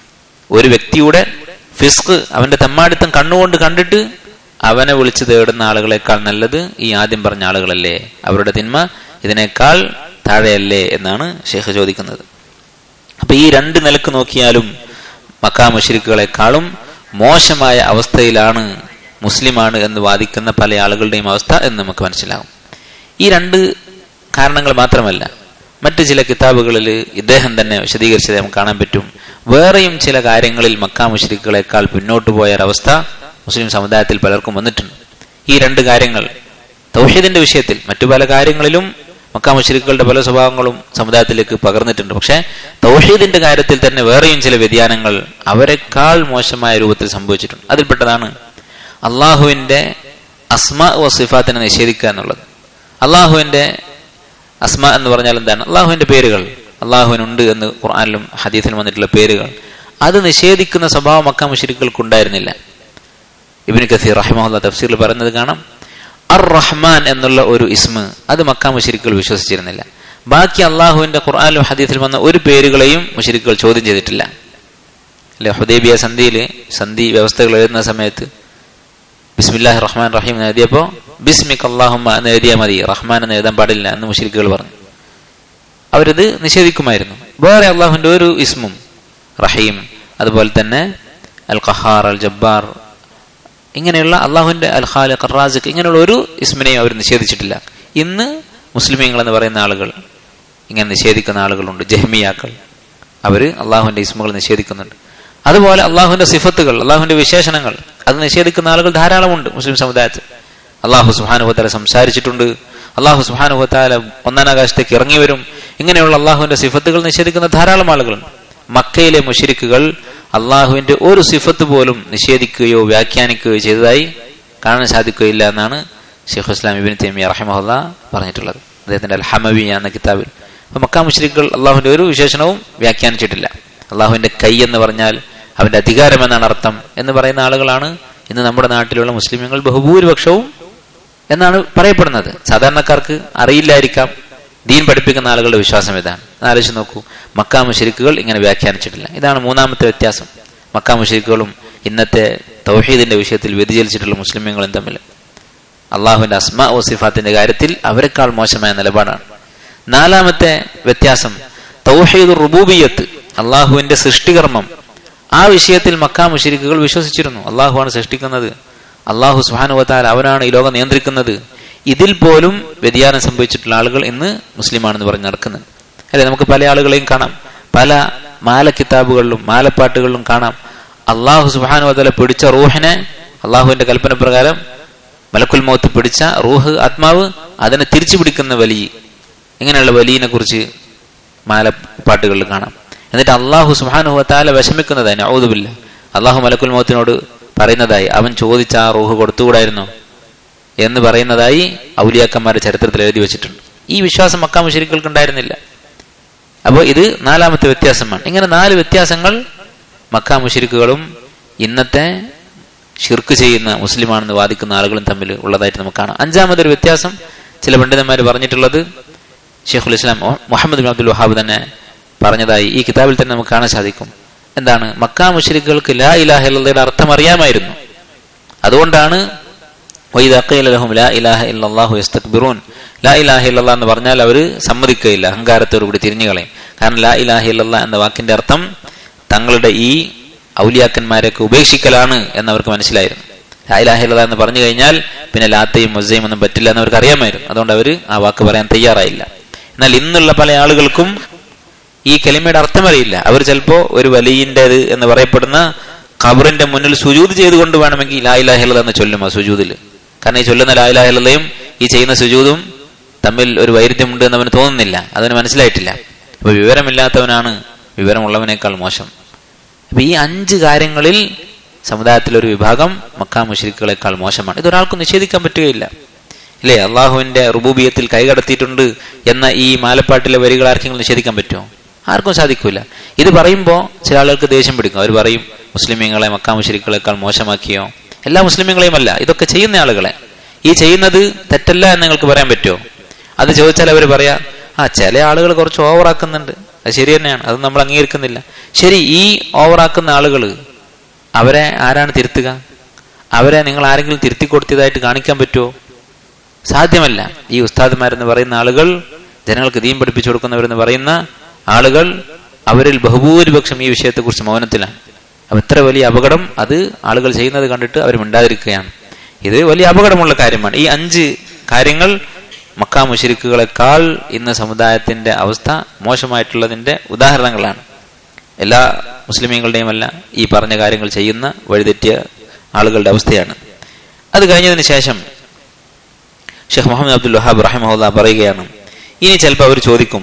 ഒരു വ്യക്തിയുടെ ഫിസ്ക് അവന്റെ തെമ്മാടിത്തം കണ്ണുകൊണ്ട് കണ്ടിട്ട് അവനെ വിളിച്ചു തേടുന്ന ആളുകളെക്കാൾ നല്ലത് ഈ ആദ്യം പറഞ്ഞ ആളുകളല്ലേ അവരുടെ തിന്മ ഇതിനേക്കാൾ താഴെയല്ലേ എന്നാണ് ഷെയ്ഖ് ചോദിക്കുന്നത് അപ്പൊ ഈ രണ്ട് നിലക്ക് നോക്കിയാലും മക്കാ മുഷരിക്കുകളെക്കാളും മോശമായ അവസ്ഥയിലാണ് മുസ്ലിമാണ് എന്ന് വാദിക്കുന്ന പല ആളുകളുടെയും അവസ്ഥ എന്ന് നമുക്ക് മനസ്സിലാകും ഈ രണ്ട് കാരണങ്ങൾ മാത്രമല്ല മറ്റു ചില കിതാബുകളിൽ ഇദ്ദേഹം തന്നെ വിശദീകരിച്ചത് നമുക്ക് കാണാൻ പറ്റും വേറെയും ചില കാര്യങ്ങളിൽ മക്കാ മുഷരിക്കുകളെക്കാൾ പിന്നോട്ട് പോയ ഒരവസ്ഥ മുസ്ലിം സമുദായത്തിൽ പലർക്കും വന്നിട്ടുണ്ട് ഈ രണ്ട് കാര്യങ്ങൾ തൗഹീദിന്റെ വിഷയത്തിൽ മറ്റു പല കാര്യങ്ങളിലും മക്കാ മുഷരിക്കുകളുടെ പല സ്വഭാവങ്ങളും സമുദായത്തിലേക്ക് പകർന്നിട്ടുണ്ട് പക്ഷെ തൗഹീദിന്റെ കാര്യത്തിൽ തന്നെ വേറെയും ചില വ്യതിയാനങ്ങൾ അവരെക്കാൾ മോശമായ രൂപത്തിൽ സംഭവിച്ചിട്ടുണ്ട് അതിൽപ്പെട്ടതാണ് അള്ളാഹുവിന്റെ അസ്മ വസിഫാത്തിനെ നിഷേധിക്കുക എന്നുള്ളത് അള്ളാഹുവിന്റെ അസ്മ എന്ന് പറഞ്ഞാൽ എന്താണ് അള്ളാഹുവിന്റെ പേരുകൾ അള്ളാഹുവിനുണ്ട് എന്ന് ഖുർആാനിലും ഹദീസിലും വന്നിട്ടുള്ള പേരുകൾ അത് നിഷേധിക്കുന്ന സ്വഭാവം മക്ക മുഷരിക്കൾക്ക് ഉണ്ടായിരുന്നില്ല ഇബിന് കസീർ റഹ്മുല്ല തഫ്സീറിൽ പറയുന്നത് കാണാം അർ റഹ്മാൻ എന്നുള്ള ഒരു ഇസ്മ അത് മക്ക മുഷരിക്കുകൾ വിശ്വസിച്ചിരുന്നില്ല ബാക്കി അള്ളാഹുവിന്റെ ഖുർആാനിലും ഹദീസിലും വന്ന ഒരു പേരുകളെയും മുഷരിക്കുകൾ ചോദ്യം ചെയ്തിട്ടില്ല അല്ലെ ഹുദൈബിയ സന്ധിയിൽ സന്ധി വ്യവസ്ഥകൾ എഴുതുന്ന സമയത്ത് ബിസ്മില്ലാഹി റഹ്മാൻ റഹീം എന്ന് എഴുതിയപ്പോ ബിസ്മിക് അള്ളാഹുമ്മ എന്ന് എഴുതിയാൽ മതി റഹ്മാൻ എന്ന് എഴുതാൻ പാടില്ല എന്ന് മുഷരിക്കുകൾ പറഞ്ഞു അവരത് നിഷേധിക്കുമായിരുന്നു വേറെ അള്ളാഹുവിന്റെ ഒരു ഇസ്മും റഹീം അതുപോലെ തന്നെ അൽ ഖഹാർ അൽ ജബ്ബാർ ഇങ്ങനെയുള്ള അള്ളാഹുവിന്റെ അൽ ഖാലിഖ് റാസിഖ് ഇങ്ങനെയുള്ള ഒരു ഇസ്മിനെയും അവർ നിഷേധിച്ചിട്ടില്ല ഇന്ന് മുസ്ലിമീങ്ങൾ എന്ന് പറയുന്ന ആളുകൾ ഇങ്ങനെ നിഷേധിക്കുന്ന ആളുകളുണ്ട് ജഹ്മിയാക്കൾ അവര് അള്ളാഹുവിന്റെ ഇസ്മുകൾ നിഷേധിക്കുന്നുണ്ട് അതുപോലെ അള്ളാഹുവിന്റെ സിഫത്തുകൾ അള്ളാഹുവിന്റെ വിശേഷണങ്ങൾ അത് നിഷേധിക്കുന്ന ആളുകൾ ധാരാളമുണ്ട് മുസ്ലിം സമുദായത്തിൽ അള്ളാഹു സുഹാനുഭവത്താല സംസാരിച്ചിട്ടുണ്ട് അള്ളാഹു സുഹാനുഭവത്താല ഒന്നാം ആകാശത്തേക്ക് ഇറങ്ങി വരും ഇങ്ങനെയുള്ള അള്ളാഹുവിന്റെ സിഫത്തുകൾ നിഷേധിക്കുന്ന ധാരാളം ആളുകളുണ്ട് മക്കയിലെ മുഷരിക്കുകൾ അള്ളാഹുവിന്റെ ഒരു സിഫത്ത് പോലും നിഷേധിക്കുകയോ വ്യാഖ്യാനിക്കുകയോ ചെയ്തതായി കാണാൻ സാധിക്കുകയില്ല എന്നാണ് ഷെയ്ഖ് ഇസ്ലാം ഇബിൻ തേമിയ റഹിമഹുല്ല പറഞ്ഞിട്ടുള്ളത് അദ്ദേഹത്തിന്റെ അൽ ഹമവി എന്ന കിതാബിൽ അപ്പൊ മക്ക മുഷരിക്കുകൾ അള്ളാഹുവിന്റെ ഒരു വിശേഷണവും വ്യാഖ്യാനിച്ചിട്ടില്ല അള്ളാഹുവിന്റെ കൈ എന്ന് പറഞ്ഞാൽ അവന്റെ അധികാരം എന്നാണ് അർത്ഥം എന്ന് പറയുന്ന ആളുകളാണ് ഇന്ന് നമ്മുടെ നാട്ടിലുള്ള മുസ്ലിമുകൾ ബഹുഭൂരിപക്ഷവും എന്നാണ് പറയപ്പെടുന്നത് സാധാരണക്കാർക്ക് അറിയില്ലായിരിക്കാം ദീൻ പഠിപ്പിക്കുന്ന ആളുകളുടെ വിശ്വാസം ഇതാണ് ആലോചിച്ച് നോക്കൂ മക്കാ മുഷരിക്കുകൾ ഇങ്ങനെ വ്യാഖ്യാനിച്ചിട്ടില്ല ഇതാണ് മൂന്നാമത്തെ വ്യത്യാസം മക്കാ മുഷരിക്കുകളും ഇന്നത്തെ തൗഹീദിന്റെ വിഷയത്തിൽ വ്യതിചലിച്ചിട്ടുള്ള മുസ്ലിമുകളും തമ്മിൽ അള്ളാഹുവിന്റെ അസ്മ ഓ സിഫാത്തിന്റെ കാര്യത്തിൽ അവരെക്കാൾ മോശമായ നിലപാടാണ് നാലാമത്തെ വ്യത്യാസം തൗഹീദ് റുബൂബിയത്ത് അള്ളാഹുവിന്റെ സൃഷ്ടികർമ്മം ആ വിഷയത്തിൽ മക്കാ മുഷരിക്കുകൾ വിശ്വസിച്ചിരുന്നു അള്ളാഹുവാണ് സൃഷ്ടിക്കുന്നത് അള്ളാഹു സുഹാനുവത്താൽ അവനാണ് ഈ ലോകം നിയന്ത്രിക്കുന്നത് ഇതിൽ പോലും വ്യതിയാനം സംഭവിച്ചിട്ടുള്ള ആളുകൾ ഇന്ന് മുസ്ലിമാണെന്ന് പറഞ്ഞ് നടക്കുന്നത് അല്ലെ നമുക്ക് പല ആളുകളെയും കാണാം പല മാല കിതാബുകളിലും മാലപ്പാട്ടുകളിലും കാണാം അള്ളാഹു സുഹാനുവത്താല പിടിച്ച റൂഹിനെ അള്ളാഹുവിന്റെ കൽപ്പന പ്രകാരം മലക്കുൽ മൗത്ത് പിടിച്ച റൂഹ് ആത്മാവ് അതിനെ തിരിച്ചു പിടിക്കുന്ന വലിയ ഇങ്ങനെയുള്ള വലിയനെ കുറിച്ച് മാലപ്പാട്ടുകളിൽ കാണാം എന്നിട്ട് അള്ളാഹു സുഹാനുഹത്താല വിഷമിക്കുന്നതായി ഔതുബില്ല അള്ളാഹു മലക്കുൽ മൗത്തിനോട് പറയുന്നതായി അവൻ ചോദിച്ച ആ റൂഹ് കൊടുത്തുകൂടായിരുന്നോ എന്ന് പറയുന്നതായി ഔലിയാക്കന്മാരുടെ ചരിത്രത്തിൽ എഴുതി വെച്ചിട്ടുണ്ട് ഈ വിശ്വാസം മക്കാ മുഷരിക്കൾക്ക് ഉണ്ടായിരുന്നില്ല അപ്പോൾ ഇത് നാലാമത്തെ വ്യത്യാസമാണ് ഇങ്ങനെ നാല് വ്യത്യാസങ്ങൾ മക്കാ മുഷരിക്കുകളും ഇന്നത്തെ ഷിർക്ക് ചെയ്യുന്ന മുസ്ലിമാണെന്ന് വാദിക്കുന്ന ആളുകളും തമ്മിൽ ഉള്ളതായിട്ട് നമുക്ക് കാണാം അഞ്ചാമതൊരു വ്യത്യാസം ചില പണ്ഡിതന്മാർ പറഞ്ഞിട്ടുള്ളത് ഷെയ്ഖുൽ Islam Muhammad bin Abdul Wahhab തന്നെ പറഞ്ഞതായി ഈ കിതാബിൽ തന്നെ നമുക്ക് കാണാൻ സാധിക്കും എന്താണ് മക്കാ മുഷരിക്കുകൾക്ക് ലാ ഇലാഹ ഇല്ലയുടെ അർത്ഥം അറിയാമായിരുന്നു അതുകൊണ്ടാണ് ലഹും ലാ ഇലാഹ ഇല്ലല്ലാഹു യസ്തക്ബിറൂൻ ലാ ഇലാഹ ഇല്ലല്ലാ എന്ന് പറഞ്ഞാൽ അവർ സമ്മതിക്കുകയില്ല അഹങ്കാരത്തോടു കൂടി തിരിഞ്ഞു കളയും കാരണം ലാ ഇലാഹ ഇല്ലല്ലാ എന്ന വാക്കിന്റെ അർത്ഥം തങ്ങളുടെ ഈ ഔലിയാക്കന്മാരെയൊക്കെ ഉപേക്ഷിക്കലാണ് എന്ന് അവർക്ക് മനസ്സിലായിരുന്നു ലാ ഇലാഹ ഇല്ലല്ലാ എന്ന് പറഞ്ഞു കഴിഞ്ഞാൽ പിന്നെ ലാത്തയും മുസയും ഒന്നും പറ്റില്ല എന്ന് അവർക്ക് അറിയാമായിരുന്നു അതുകൊണ്ട് അവർ ആ വാക്ക് പറയാൻ തയ്യാറായില്ല എന്നാൽ ഇന്നുള്ള പല ആളുകൾക്കും ഈ കലിമയുടെ അർത്ഥം അറിയില്ല അവർ ചിലപ്പോ ഒരു വലിയൻ്റെത് എന്ന് പറയപ്പെടുന്ന ഖബറിന്റെ മുന്നിൽ സുജൂത് ചെയ്തുകൊണ്ട് വേണമെങ്കിൽ ലായിലാഹില്ല എന്ന് ചൊല്ലും ആ സുജൂതിൽ കാരണം ഈ ചൊല്ലുന്ന ലായിലാഹില്ലയും ഈ ചെയ്യുന്ന സുജൂതും തമ്മിൽ ഒരു വൈരുദ്ധ്യമുണ്ട് എന്ന് അവന് തോന്നുന്നില്ല അതിന് മനസ്സിലായിട്ടില്ല അപ്പൊ വിവരമില്ലാത്തവനാണ് വിവരമുള്ളവനേക്കാൾ മോശം അപ്പൊ ഈ അഞ്ച് കാര്യങ്ങളിൽ സമുദായത്തിലെ ഒരു വിഭാഗം മക്കാ മുഷരിക്കുകളെക്കാൾ മോശമാണ് ഇതൊരാൾക്കും നിഷേധിക്കാൻ പറ്റുകയില്ല ഇല്ലേ അള്ളാഹുവിന്റെ റുബൂബിയത്തിൽ കൈകടത്തിയിട്ടുണ്ട് എന്ന ഈ മാലപ്പാട്ടിലെ വരികൾ ആർക്കെങ്കിലും നിഷേധിക്കാൻ പറ്റുമോ ആർക്കും സാധിക്കൂല ഇത് പറയുമ്പോൾ ചില ആളുകൾക്ക് ദേഷ്യം പിടിക്കും അവർ പറയും മുസ്ലിമീങ്ങളെ മക്കാ മുഷരിക്കളെക്കാൾ മോശമാക്കിയോ എല്ലാ മുസ്ലിമീങ്ങളെയും അല്ല ഇതൊക്കെ ചെയ്യുന്ന ആളുകളെ ഈ ചെയ്യുന്നത് തെറ്റല്ല എന്ന് നിങ്ങൾക്ക് പറയാൻ പറ്റുമോ അത് ചോദിച്ചാൽ അവർ പറയാ ആ ചില ആളുകൾ കുറച്ച് ഓവറാക്കുന്നുണ്ട് അത് ശരി തന്നെയാണ് അത് നമ്മൾ അംഗീകരിക്കുന്നില്ല ശരി ഈ ഓവറാക്കുന്ന ആളുകൾ അവരെ ആരാണ് തിരുത്തുക അവരെ നിങ്ങൾ ആരെങ്കിലും തിരുത്തി കൊടുത്തതായിട്ട് കാണിക്കാൻ പറ്റുമോ സാധ്യമല്ല ഈ ഉസ്താദ്മാരെന്ന് പറയുന്ന ആളുകൾ ജനങ്ങൾക്ക് ദീൻ പഠിപ്പിച്ചു കൊടുക്കുന്നവരെന്ന് പറയുന്ന ആളുകൾ അവരിൽ ബഹുഭൂരിപക്ഷം ഈ വിഷയത്തെക്കുറിച്ച് മൗനത്തിലാണ് അപ്പൊ ഇത്ര വലിയ അപകടം അത് ആളുകൾ ചെയ്യുന്നത് കണ്ടിട്ട് അവർ മിണ്ടാതിരിക്കുകയാണ് ഇത് വലിയ അപകടമുള്ള കാര്യമാണ് ഈ അഞ്ച് കാര്യങ്ങൾ മക്കാ മുഷരിക്കുകളെക്കാൾ ഇന്ന് സമുദായത്തിന്റെ അവസ്ഥ മോശമായിട്ടുള്ളതിന്റെ ഉദാഹരണങ്ങളാണ് എല്ലാ മുസ്ലിമീങ്ങളുടെയും അല്ല ഈ പറഞ്ഞ കാര്യങ്ങൾ ചെയ്യുന്ന വഴിതെറ്റിയ ആളുകളുടെ അവസ്ഥയാണ് അത് കഴിഞ്ഞതിന് ശേഷം ഷെയ്ഖ് മുഹമ്മദ് അബ്ദുൽ വഹാബ് റഹിമഹുല്ല പറയുകയാണ് ഇനി ചിലപ്പോൾ അവർ ചോദിക്കും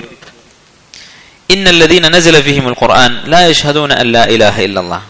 ഇന്നല്ലദീന നസല ഫിഹിമുൽ ഖുർആൻ ലാ യഷ്ഹദൂന അല്ലാ ഇലാഹ ഇല്ലല്ലാഹ്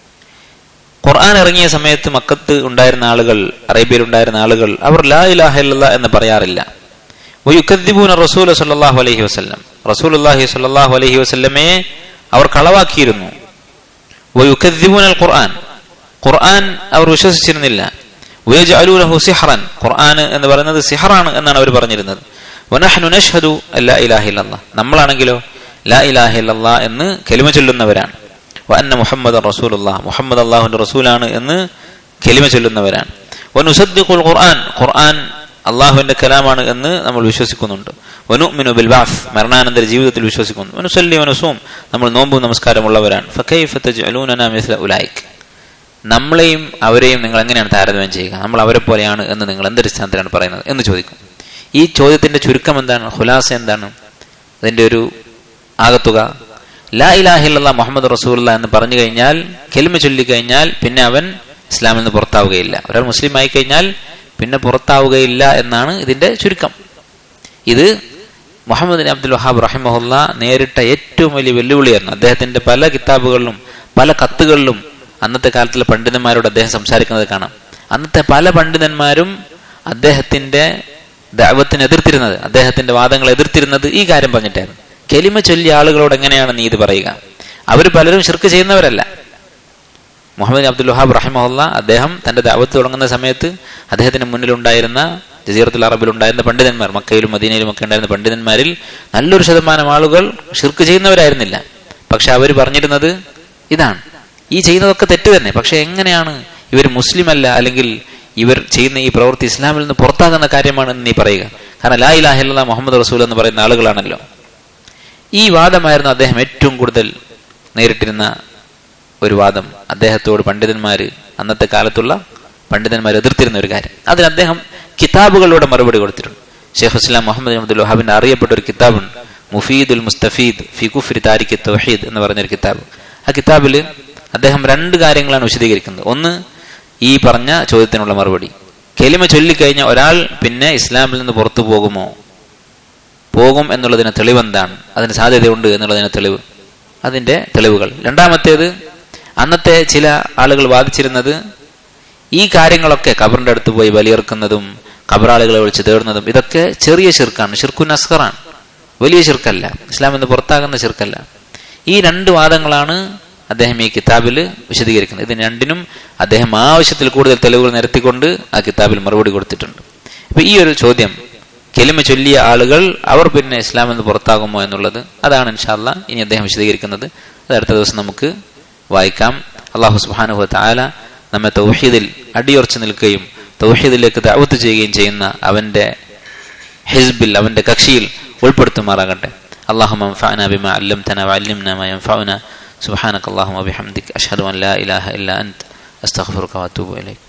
ഖുർആൻ ഇറങ്ങിയ സമയത്ത് മക്കത്ത് ഉണ്ടായിരുന്ന ആളുകൾ അറേബ്യയിൽ ഉണ്ടായിരുന്ന ആളുകൾ അവർ ലാ ഇലാഹ ഇല്ലല്ലാ എന്ന് പറയാറില്ല വയുക്കദ്ദിബൂന റസൂൽ സല്ലല്ലാഹു അലൈഹി വസല്ലം റസൂലുള്ളാഹി സ്വല്ലല്ലാഹു അലൈഹി വസല്ലമയെ അവർ കളവാക്കിയിരുന്നു വയുക്കദ്ദിബൂന അൽ ഖുർആൻ ഖുർആൻ അവർ വിശ്വസിച്ചിരുന്നില്ല വയജഅലൂനഹു സിഹ്റൻ ഖുർആൻ എന്ന് പറയുന്നത് സിഹറാണ് എന്നാണ് അവർ പറഞ്ഞിരുന്നത് വനഹ്നു നഷ്ഹദു അല്ലാ ഇലാഹ ഇല്ലല്ലാഹ് നമ്മളാണെങ്കിലോ ലാ ഇലാഹ ഇല്ലല്ലാഹ് എന്ന് കെലിമ ചൊല്ലുന്നവരാണ് വഅന്ന മുഹമ്മദ് റസൂലുള്ളാഹ് മുഹമ്മദ് അള്ളാഹുവിന്റെ റസൂലാണ് എന്ന് കെലിമ ചൊല്ലുന്നവരാണ് വനുസദ്ദിഖുൽ ഖുർആൻ ഖുർആൻ അള്ളാഹുവിന്റെ കലാമാണ് എന്ന് നമ്മൾ വിശ്വസിക്കുന്നുണ്ട് വനുഅ്മിനു ബിൽ ബാസ് മരണാനന്തര ജീവിതത്തിൽ വിശ്വസിക്കുന്നു വനുസല്ലി വനുസൂം നമ്മൾ നോമ്പും നമസ്കാരമുള്ളവരാണ് ഫകൈഫ തജ്അലൂനനാ മിസ്ല ഉലൈക് നമ്മളെയും അവരെയും നിങ്ങൾ എങ്ങനെയാണ് താരതമ്യം ചെയ്യുക നമ്മൾ അവരെ പോലെയാണ് എന്ന് നിങ്ങൾ എന്തടിസ്ഥാനത്തിലാണ് പറയുന്നത് എന്ന് ചോദിക്കും ഈ ചോദ്യത്തിന്റെ ചുരുക്കം എന്താണ് ഹുലാസ എന്താണ് അതിന്റെ ഒരു ആകത്തുക ലാ ഇലാഹില്ല മുഹമ്മദ് റസൂല്ല എന്ന് പറഞ്ഞു കഴിഞ്ഞാൽ കെലിമ ചൊല്ലിക്കഴിഞ്ഞാൽ പിന്നെ അവൻ ഇസ്ലാമിൽ നിന്ന് പുറത്താവുകയില്ല ഒരാൾ മുസ്ലിം ആയി കഴിഞ്ഞാൽ പിന്നെ പുറത്താവുകയില്ല എന്നാണ് ഇതിന്റെ ചുരുക്കം ഇത് മുഹമ്മദ് അബ്ദുൽ വഹാബ് റഹിമഹുല്ല നേരിട്ട ഏറ്റവും വലിയ വെല്ലുവിളിയായിരുന്നു അദ്ദേഹത്തിന്റെ പല കിതാബുകളിലും പല കത്തുകളിലും അന്നത്തെ കാലത്തിലെ പണ്ഡിതന്മാരോട് അദ്ദേഹം സംസാരിക്കുന്നത് കാണാം അന്നത്തെ പല പണ്ഡിതന്മാരും അദ്ദേഹത്തിന്റെ ദൈവത്തിന് എതിർത്തിരുന്നത് അദ്ദേഹത്തിന്റെ വാദങ്ങൾ എതിർത്തിരുന്നത് ഈ കാര്യം പറഞ്ഞിട്ടായിരുന്നു കെലിമ ചൊല്ലിയ ആളുകളോട് എങ്ങനെയാണ് നീ ഇത് പറയുക അവർ പലരും ശിർക്ക് ചെയ്യുന്നവരല്ല മുഹമ്മദ് അബ്ദുൽ വഹാബ് റഹിമഹുല്ല അദ്ദേഹം തന്റെ ദാവത്ത് തുടങ്ങുന്ന സമയത്ത് അദ്ദേഹത്തിന് മുന്നിലുണ്ടായിരുന്ന ജസീറത്തുൽ അറബിൽ ഉണ്ടായിരുന്ന പണ്ഡിതന്മാർ മക്കയിലും മദീനയിലും ഒക്കെ ഉണ്ടായിരുന്ന പണ്ഡിതന്മാരിൽ നല്ലൊരു ശതമാനം ആളുകൾ ഷിർക്ക് ചെയ്യുന്നവരായിരുന്നില്ല പക്ഷെ അവർ പറഞ്ഞിരുന്നത് ഇതാണ് ഈ ചെയ്യുന്നതൊക്കെ തെറ്റ് തന്നെ പക്ഷെ എങ്ങനെയാണ് ഇവർ മുസ്ലിം അല്ല അല്ലെങ്കിൽ ഇവർ ചെയ്യുന്ന ഈ പ്രവൃത്തി ഇസ്ലാമിൽ നിന്ന് പുറത്താകുന്ന കാര്യമാണ് എന്ന് നീ പറയുക കാരണം ലാ ഇലാഹില്ല മുഹമ്മദ് റസൂൽ എന്ന് പറയുന്ന ആളുകളാണല്ലോ ഈ വാദമായിരുന്നു അദ്ദേഹം ഏറ്റവും കൂടുതൽ നേരിട്ടിരുന്ന ഒരു വാദം അദ്ദേഹത്തോട് പണ്ഡിതന്മാര് അന്നത്തെ കാലത്തുള്ള പണ്ഡിതന്മാർ എതിർത്തിരുന്ന ഒരു കാര്യം അതിന് അദ്ദേഹം കിതാബുകളിലൂടെ മറുപടി കൊടുത്തിട്ടുണ്ട് ഷെയ്ഖ് ഇസ്ലാം മുഹമ്മദ് അബ്ദുൽ വഹാബിന്റെ അറിയപ്പെട്ട ഒരു കിതാബുണ്ട് മുഫീദുൽ മുസ്തഫീദ് ഫി കുഫ്രി താരിഖ് തൗഹീദ് എന്ന് പറഞ്ഞൊരു കിതാബ് ആ കിതാബിൽ അദ്ദേഹം രണ്ട് കാര്യങ്ങളാണ് വിശദീകരിക്കുന്നത് ഒന്ന് ഈ പറഞ്ഞ ചോദ്യത്തിനുള്ള മറുപടി കെലിമ ചൊല്ലിക്കഴിഞ്ഞ ഒരാൾ പിന്നെ ഇസ്ലാമിൽ നിന്ന് പുറത്തു പോകുമോ പോകും എന്നുള്ളതിന് തെളിവെന്താണ് അതിന് സാധ്യതയുണ്ട് എന്നുള്ളതിന് തെളിവ് അതിന്റെ തെളിവുകൾ രണ്ടാമത്തേത് അന്നത്തെ ചില ആളുകൾ വാദിച്ചിരുന്നത് ഈ കാര്യങ്ങളൊക്കെ ഖബറിന്റെ അടുത്ത് പോയി ബലിയെറുക്കുന്നതും ഖബറാളുകളെ വിളിച്ച് തേടുന്നതും ഇതൊക്കെ ചെറിയ ശിർക്കാണ് ഷിർക്കുൻ അസ്കറാണ് വലിയ ശിർക്കല്ല ഇസ്ലാം എന്ന് പുറത്താകുന്ന ശിർക്കല്ല ഈ രണ്ട് വാദങ്ങളാണ് അദ്ദേഹം ഈ കിതാബിൽ വിശദീകരിക്കുന്നത് ഇത് രണ്ടിനും അദ്ദേഹം ആവശ്യത്തിൽ കൂടുതൽ തെളിവുകൾ നിരത്തിക്കൊണ്ട് ആ കിതാബിൽ മറുപടി കൊടുത്തിട്ടുണ്ട് ഇപ്പൊ ഈ ഒരു ചോദ്യം കെലിമ ചൊല്ലിയ ആളുകൾ അവർ പിന്നെ ഇസ്ലാമിൽ നിന്ന് പുറത്താകുമോ എന്നുള്ളത് അതാണ് ഇൻഷാല്ല ഇനി അദ്ദേഹം വിശദീകരിക്കുന്നത് അത് അടുത്ത ദിവസം നമുക്ക് വായിക്കാം അള്ളാഹു സുബാനുഹു താല നമ്മെ തൗഹീദിൽ അടിയുറച്ചു നിൽക്കുകയും തൗഹീദിലേക്ക് ദാവത്ത് ചെയ്യുകയും ചെയ്യുന്ന അവന്റെ ഹിസ്ബിൽ അവന്റെ കക്ഷിയിൽ ഉൾപ്പെടുത്തുമാറാകട്ടെ اللهم انفعنا بما علمتنا وعلمنا ما ينفعنا سبحانك اللهم وبحمدك أشهد أن لا إله إلا أنت أستغفرك وأتوب إليك